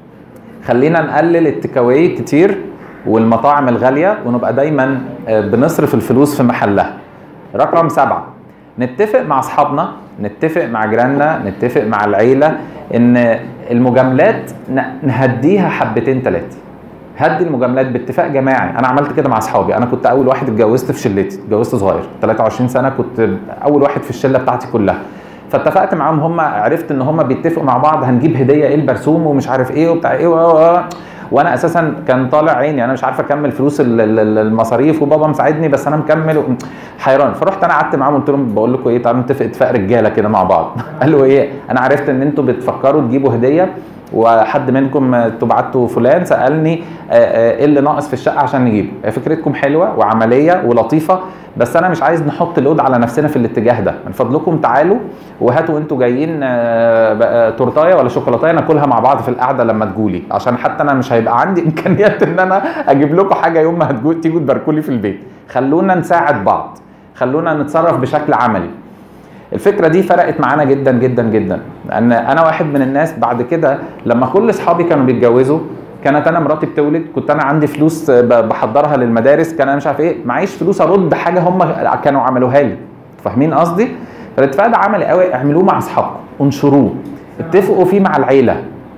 خلينا نقلل التكاوي كتير والمطاعم الغالية ونبقى دايما آه، بنصرف الفلوس في محلها رقم سبعة نتفق مع أصحابنا نتفق مع جيراننا نتفق مع العيلة إن المجاملات ن- نهديها حبتين ثلاثة هدي المجاملات باتفاق جماعي انا عملت كده مع اصحابي انا كنت اول واحد اتجوزت في شلتي اتجوزت صغير 23 سنه كنت اول واحد في الشله بتاعتي كلها فاتفقت معاهم هم عرفت ان هم بيتفقوا مع بعض هنجيب هديه ايه البرسوم ومش عارف ايه وبتاع ايه و- و- و- وانا اساسا كان طالع عيني انا مش عارف اكمل فلوس ال- ال- ال- المصاريف وبابا مساعدني بس انا مكمل و- حيران فرحت انا قعدت معاهم قلت لهم بقول لكم ايه تعالوا نتفق اتفاق رجاله كده مع بعض قالوا ايه انا عرفت ان انتوا بتفكروا تجيبوا هديه وحد منكم آه، تبعتوا فلان سالني آه، آه، ايه اللي ناقص في الشقه عشان نجيبه هي فكرتكم حلوه وعمليه ولطيفه بس انا مش عايز نحط لود على نفسنا في الاتجاه ده من فضلكم تعالوا وهاتوا انتوا جايين آه، بقى تورتايه ولا شوكولاته ناكلها مع بعض في القعده لما تجولي عشان حتى انا مش هيبقى عندي امكانيات ان انا اجيب لكم حاجه يوم ما هتجو تيجوا تباركوا لي في البيت خلونا نساعد بعض خلونا نتصرف بشكل عملي الفكره دي فرقت معانا جدا جدا جدا لان انا واحد من الناس بعد كده لما كل اصحابي كانوا بيتجوزوا كانت انا مراتي بتولد كنت انا عندي فلوس ب- بحضرها للمدارس كان انا مش عارف ايه معيش فلوس ارد حاجه هم كانوا عملوها لي فاهمين قصدي فالاتفاق ده عملي قوي اعملوه مع اصحابكم انشروه اتفقوا فيه مع العيله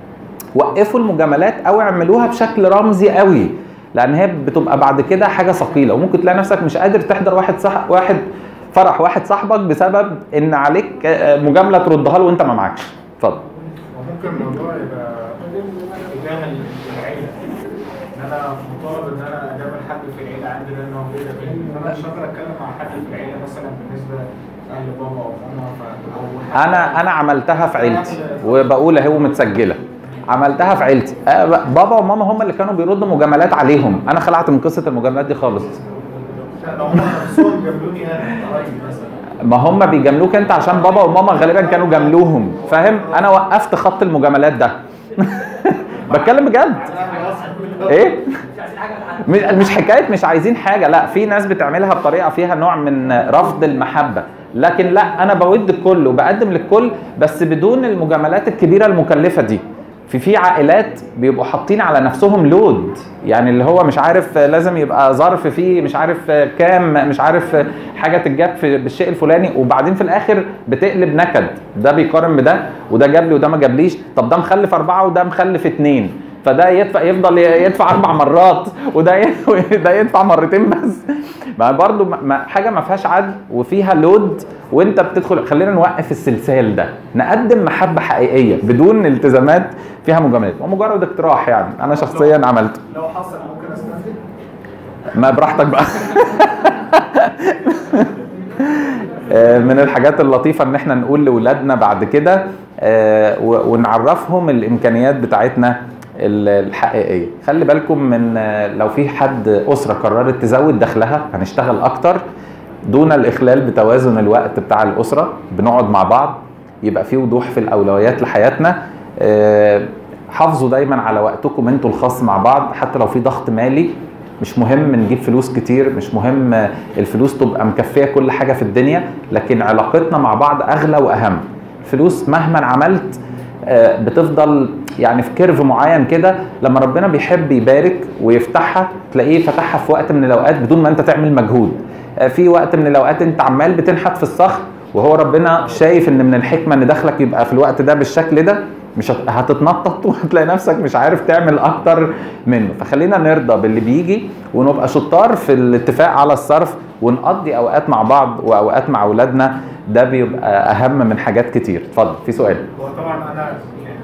وقفوا المجاملات او اعملوها بشكل رمزي قوي لان هي بتبقى بعد كده حاجه ثقيله وممكن تلاقي نفسك مش قادر تحضر واحد صح واحد فرح واحد صاحبك بسبب ان عليك آه، مجامله تردها له وانت ما معكش اتفضل وممكن الموضوع يبقى تجاه العيله ان انا مطالب ان انا اجامل حد في العيله عندي لان هو كده فانا مش هقدر اتكلم مع حد في العيله مثلا بالنسبه لاهل بابا او ماما ف- او حد- انا انا عملتها في عيلتي وبقول اهي ومتسجله عملتها في عيلتي آه، بابا وماما هم اللي كانوا بيردوا مجاملات عليهم انا خلعت من قصه المجاملات دي خالص لو هم نفسهم جابلوني انا قرايبي مثلا ما هم بيجاملوك انت عشان بابا وماما غالبا كانوا جاملوهم فاهم انا وقفت خط المجاملات ده بتكلم بجد ايه مش مش حكايه مش عايزين حاجه لا في ناس بتعملها بطريقه فيها نوع من رفض المحبه لكن لا انا بود الكل وبقدم للكل بس بدون المجاملات الكبيره المكلفه دي في في عائلات بيبقوا حاطين على نفسهم لود يعني اللي هو مش عارف لازم يبقى ظرف فيه مش عارف كام مش عارف حاجه تتجاب في بالشيء الفلاني وبعدين في الاخر بتقلب نكد ده بيقارن بده وده جاب لي وده ما جابليش طب ده مخلف اربعه وده مخلف اتنين فده يدفع يفضل يدفع اربع مرات وده ي- ده يدفع مرتين بس ما برضو ما- ما حاجه ما فيهاش عدل وفيها لود وانت بتدخل خلينا نوقف السلسال ده نقدم محبه حقيقيه بدون التزامات فيها مجاملات ومجرد اقتراح يعني انا شخصيا عملته لو حصل ممكن استنزل ما براحتك بقى آه، من الحاجات اللطيفة ان احنا نقول لاولادنا بعد كده آه، و- ونعرفهم الامكانيات بتاعتنا ال- الحقيقيه خلي بالكم من آه، لو في حد اسره قررت تزود دخلها هنشتغل اكتر دون الاخلال بتوازن الوقت بتاع الاسره بنقعد مع بعض يبقى في وضوح في الاولويات لحياتنا آه، حافظوا دايما على وقتكم انتوا الخاص مع بعض حتى لو في ضغط مالي مش مهم نجيب فلوس كتير مش مهم آه، الفلوس تبقى مكفيه كل حاجه في الدنيا لكن علاقتنا مع بعض اغلى واهم فلوس مهما عملت آه، بتفضل يعني في كيرف معين كده لما ربنا بيحب يبارك ويفتحها تلاقيه فتحها في وقت من الاوقات بدون ما انت تعمل مجهود آه، في وقت من الاوقات انت عمال بتنحت في الصخر وهو ربنا شايف ان من الحكمه ان دخلك يبقى في الوقت ده بالشكل ده مش هت- هتتنطط وهتلاقي نفسك مش عارف تعمل اكتر منه فخلينا نرضى باللي بيجي ونبقى شطار في الاتفاق على الصرف ونقضي اوقات مع بعض واوقات مع اولادنا ده بيبقى اهم من حاجات كتير اتفضل في سؤال هو طبعا انا يعني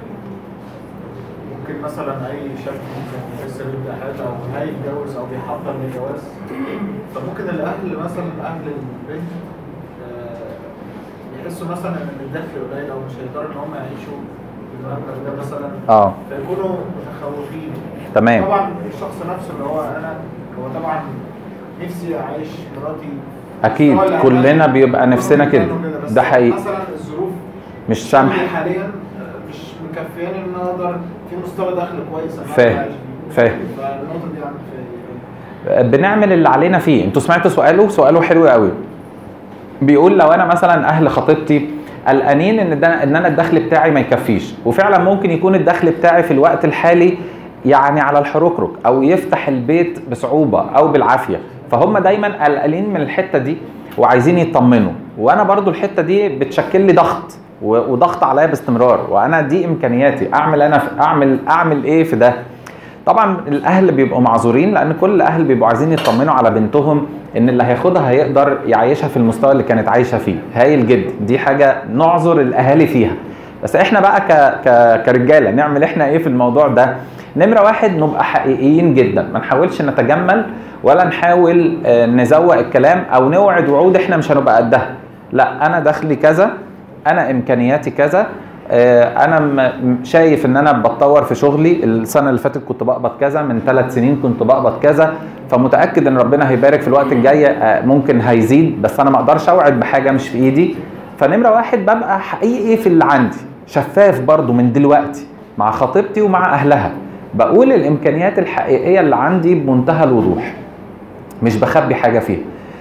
ممكن مثلا اي شاب ممكن لسه بيبدا حياته او هيتجوز او بيحضر للجواز فممكن الاهل مثلا اهل البنت آه، يحسوا مثلا ان الدخل قليل او مش هيقدروا ان هم يعيشوا بالمبلغ ده مثلا اه فيكونوا متخوفين تمام. طبعا الشخص نفسه اللي هو انا هو طبعا نفسي اعيش مراتي اكيد هو اللي كلنا أنا- بيبقى نفسنا كده بس ده حقيقي مثلا الظروف مش شغلي سامح حاليا آه، مش مكفياني ان انا اقدر في مستوى دخل كويس أنا فاهم. عايش بيه. فاهم. فالنقطه دي عامل فيها إيه؟ بنعمل اللي علينا فيه انتوا سمعتوا سؤاله سؤاله حلو قوي بيقول لو انا مثلا اهل خطيبتي قلقانين ان ده ان انا الدخل بتاعي ما يكفيش وفعلا ممكن يكون الدخل بتاعي في الوقت الحالي يعني على الحركرك او يفتح البيت بصعوبه او بالعافيه فهم دايما قلقانين من الحته دي وعايزين يطمنوا وانا برضو الحته دي بتشكل لي ضغط و- وضغط عليا باستمرار وانا دي امكانياتي اعمل انا في اعمل اعمل ايه في ده طبعا الاهل بيبقوا معذورين لان كل الاهل بيبقوا عايزين يطمنوا على بنتهم ان اللي هياخدها هيقدر يعيشها في المستوى اللي كانت عايشه فيه هايل جدا دي حاجه نعذر الاهالي فيها بس احنا بقى ك... ك... كرجاله نعمل احنا ايه في الموضوع ده نمره واحد نبقى حقيقيين جدا ما نحاولش نتجمل ولا نحاول آه، نزوق الكلام او نوعد وعود احنا مش هنبقى قدها لا انا دخلي كذا انا امكانياتي كذا آه، انا م- م- شايف ان انا بتطور في شغلي السنه اللي فاتت كنت بقبض كذا من ثلاث سنين كنت بقبض كذا فمتاكد ان ربنا هيبارك في الوقت الجاي آه، ممكن هيزيد بس انا ما اقدرش اوعد بحاجه مش في ايدي فنمره واحد ببقى حقيقي في اللي عندي شفاف برضو من دلوقتي مع خطيبتي ومع اهلها بقول الامكانيات الحقيقيه اللي عندي بمنتهى الوضوح مش بخبي حاجه فيها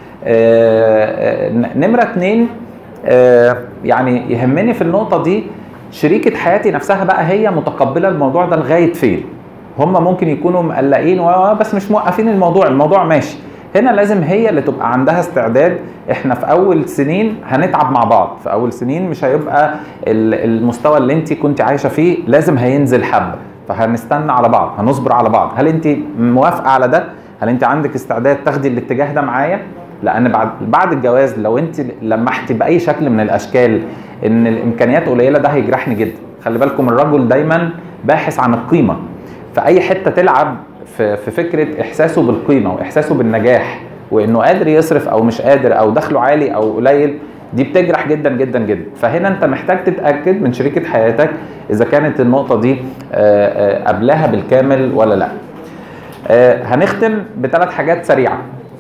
آه، آه، نمره اتنين آه، يعني يهمني في النقطه دي شريكه حياتي نفسها بقى هي متقبله الموضوع ده لغايه فين هم ممكن يكونوا مقلقين و- بس مش موقفين الموضوع الموضوع ماشي هنا لازم هي اللي تبقى عندها استعداد احنا في اول سنين هنتعب مع بعض في اول سنين مش هيبقى ال- المستوى اللي انت كنت عايشه فيه لازم هينزل حبه فهنستنى على بعض هنصبر على بعض هل انت موافقه على ده هل انت عندك استعداد تاخدي الاتجاه ده معايا لان بعد بعد الجواز لو انت لمحتي باي شكل من الاشكال ان الامكانيات قليله ده هيجرحني جدا خلي بالكم الرجل دايما باحث عن القيمه في اي حته تلعب في في فكره احساسه بالقيمه واحساسه بالنجاح وانه قادر يصرف او مش قادر او دخله عالي او قليل دي بتجرح جدا جدا جدا فهنا انت محتاج تتاكد من شريكه حياتك اذا كانت النقطه دي آه، آه، قبلها بالكامل ولا لا آه، هنختم بثلاث حاجات سريعه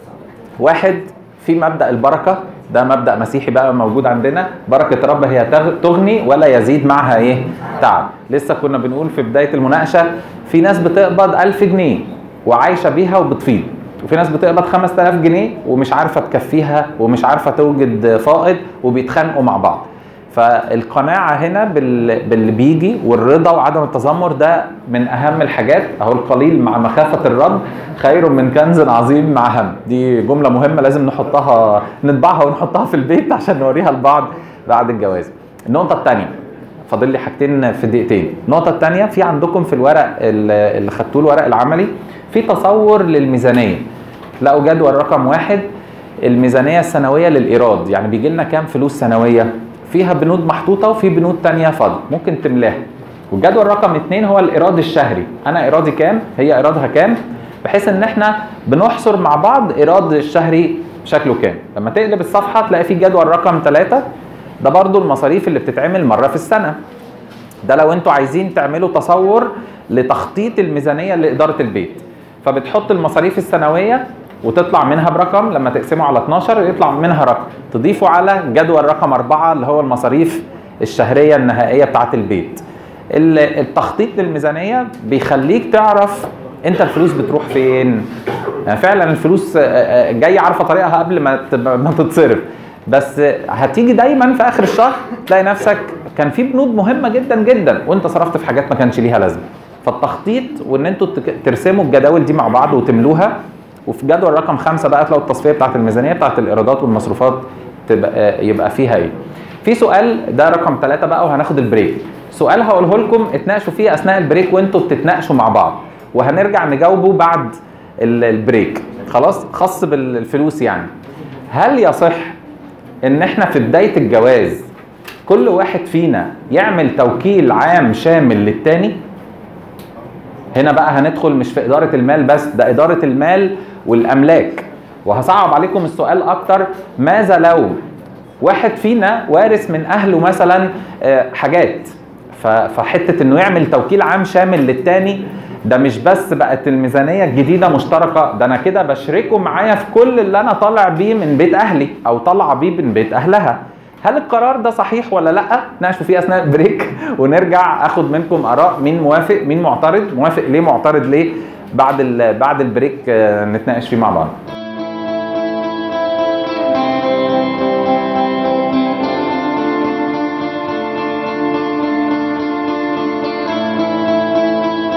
واحد في مبدا البركه ده مبدا مسيحي بقى موجود عندنا بركه رب هي تغ- تغني ولا يزيد معها ايه تعب لسه كنا بنقول في بدايه المناقشه في ناس بتقبض 1000 جنيه وعايشه بيها وبتفيض وفي ناس بتقبض 5000 جنيه ومش عارفه تكفيها ومش عارفه توجد فائض وبيتخانقوا مع بعض فالقناعه هنا بال- باللي بيجي والرضا وعدم التذمر ده من اهم الحاجات اهو القليل مع مخافه الرب خير من كنز عظيم مع هم دي جمله مهمه لازم نحطها نطبعها ونحطها في البيت عشان نوريها لبعض بعد الجواز النقطه الثانيه فاضل لي حاجتين في دقيقتين النقطه الثانيه في عندكم في الورق اللي اللي خدتوه الورق العملي في تصور للميزانيه لقوا جدول رقم واحد الميزانيه السنويه للايراد يعني بيجي لنا كام فلوس سنويه فيها بنود محطوطه وفي بنود تانية فاضيه ممكن تملاها والجدول رقم اتنين هو الايراد الشهري انا ايرادي كام هي ايرادها كام بحيث ان احنا بنحصر مع بعض ايراد الشهري شكله كام لما تقلب الصفحه تلاقي في جدول رقم ثلاثة ده برضو المصاريف اللي بتتعمل مره في السنه ده لو انتوا عايزين تعملوا تصور لتخطيط الميزانيه لاداره البيت فبتحط المصاريف السنويه وتطلع منها برقم لما تقسمه على 12 يطلع منها رقم تضيفه على جدول رقم أربعة اللي هو المصاريف الشهريه النهائيه بتاعه البيت ال- التخطيط للميزانيه بيخليك تعرف انت الفلوس بتروح فين يعني فعلا الفلوس آه، آه، جايه عارفه طريقها قبل ما تبقى- ما تتصرف بس هتيجي دايما في اخر الشهر تلاقي نفسك كان في بنود مهمه جدا جدا وانت صرفت في حاجات ما كانش ليها لازمه فالتخطيط وان انتوا تك- ترسموا الجداول دي مع بعض وتملوها وفي جدول رقم خمسة بقى تلاقوا التصفيه بتاعت الميزانيه بتاعت الايرادات والمصروفات تبقى يبقى فيها ايه في سؤال ده رقم ثلاثة بقى وهناخد البريك سؤال هقوله لكم اتناقشوا فيه اثناء البريك وانتوا بتتناقشوا مع بعض وهنرجع نجاوبه بعد ال- البريك خلاص خاص بالفلوس يعني هل يصح ان احنا في بدايه الجواز كل واحد فينا يعمل توكيل عام شامل للتاني هنا بقى هندخل مش في اداره المال بس ده اداره المال والاملاك وهصعب عليكم السؤال اكتر ماذا لو واحد فينا وارث من اهله مثلا آه، حاجات ف- فحته انه يعمل توكيل عام شامل للتاني ده مش بس بقت الميزانيه الجديده مشتركه ده انا كده بشركه معايا في كل اللي انا طالع بيه من بيت اهلي او طالعه بيه من بيت اهلها هل القرار ده صحيح ولا لا نناقشوا فيه اثناء البريك ونرجع اخد منكم اراء مين موافق مين معترض موافق ليه معترض ليه بعد ال- بعد البريك آه، نتناقش فيه مع بعض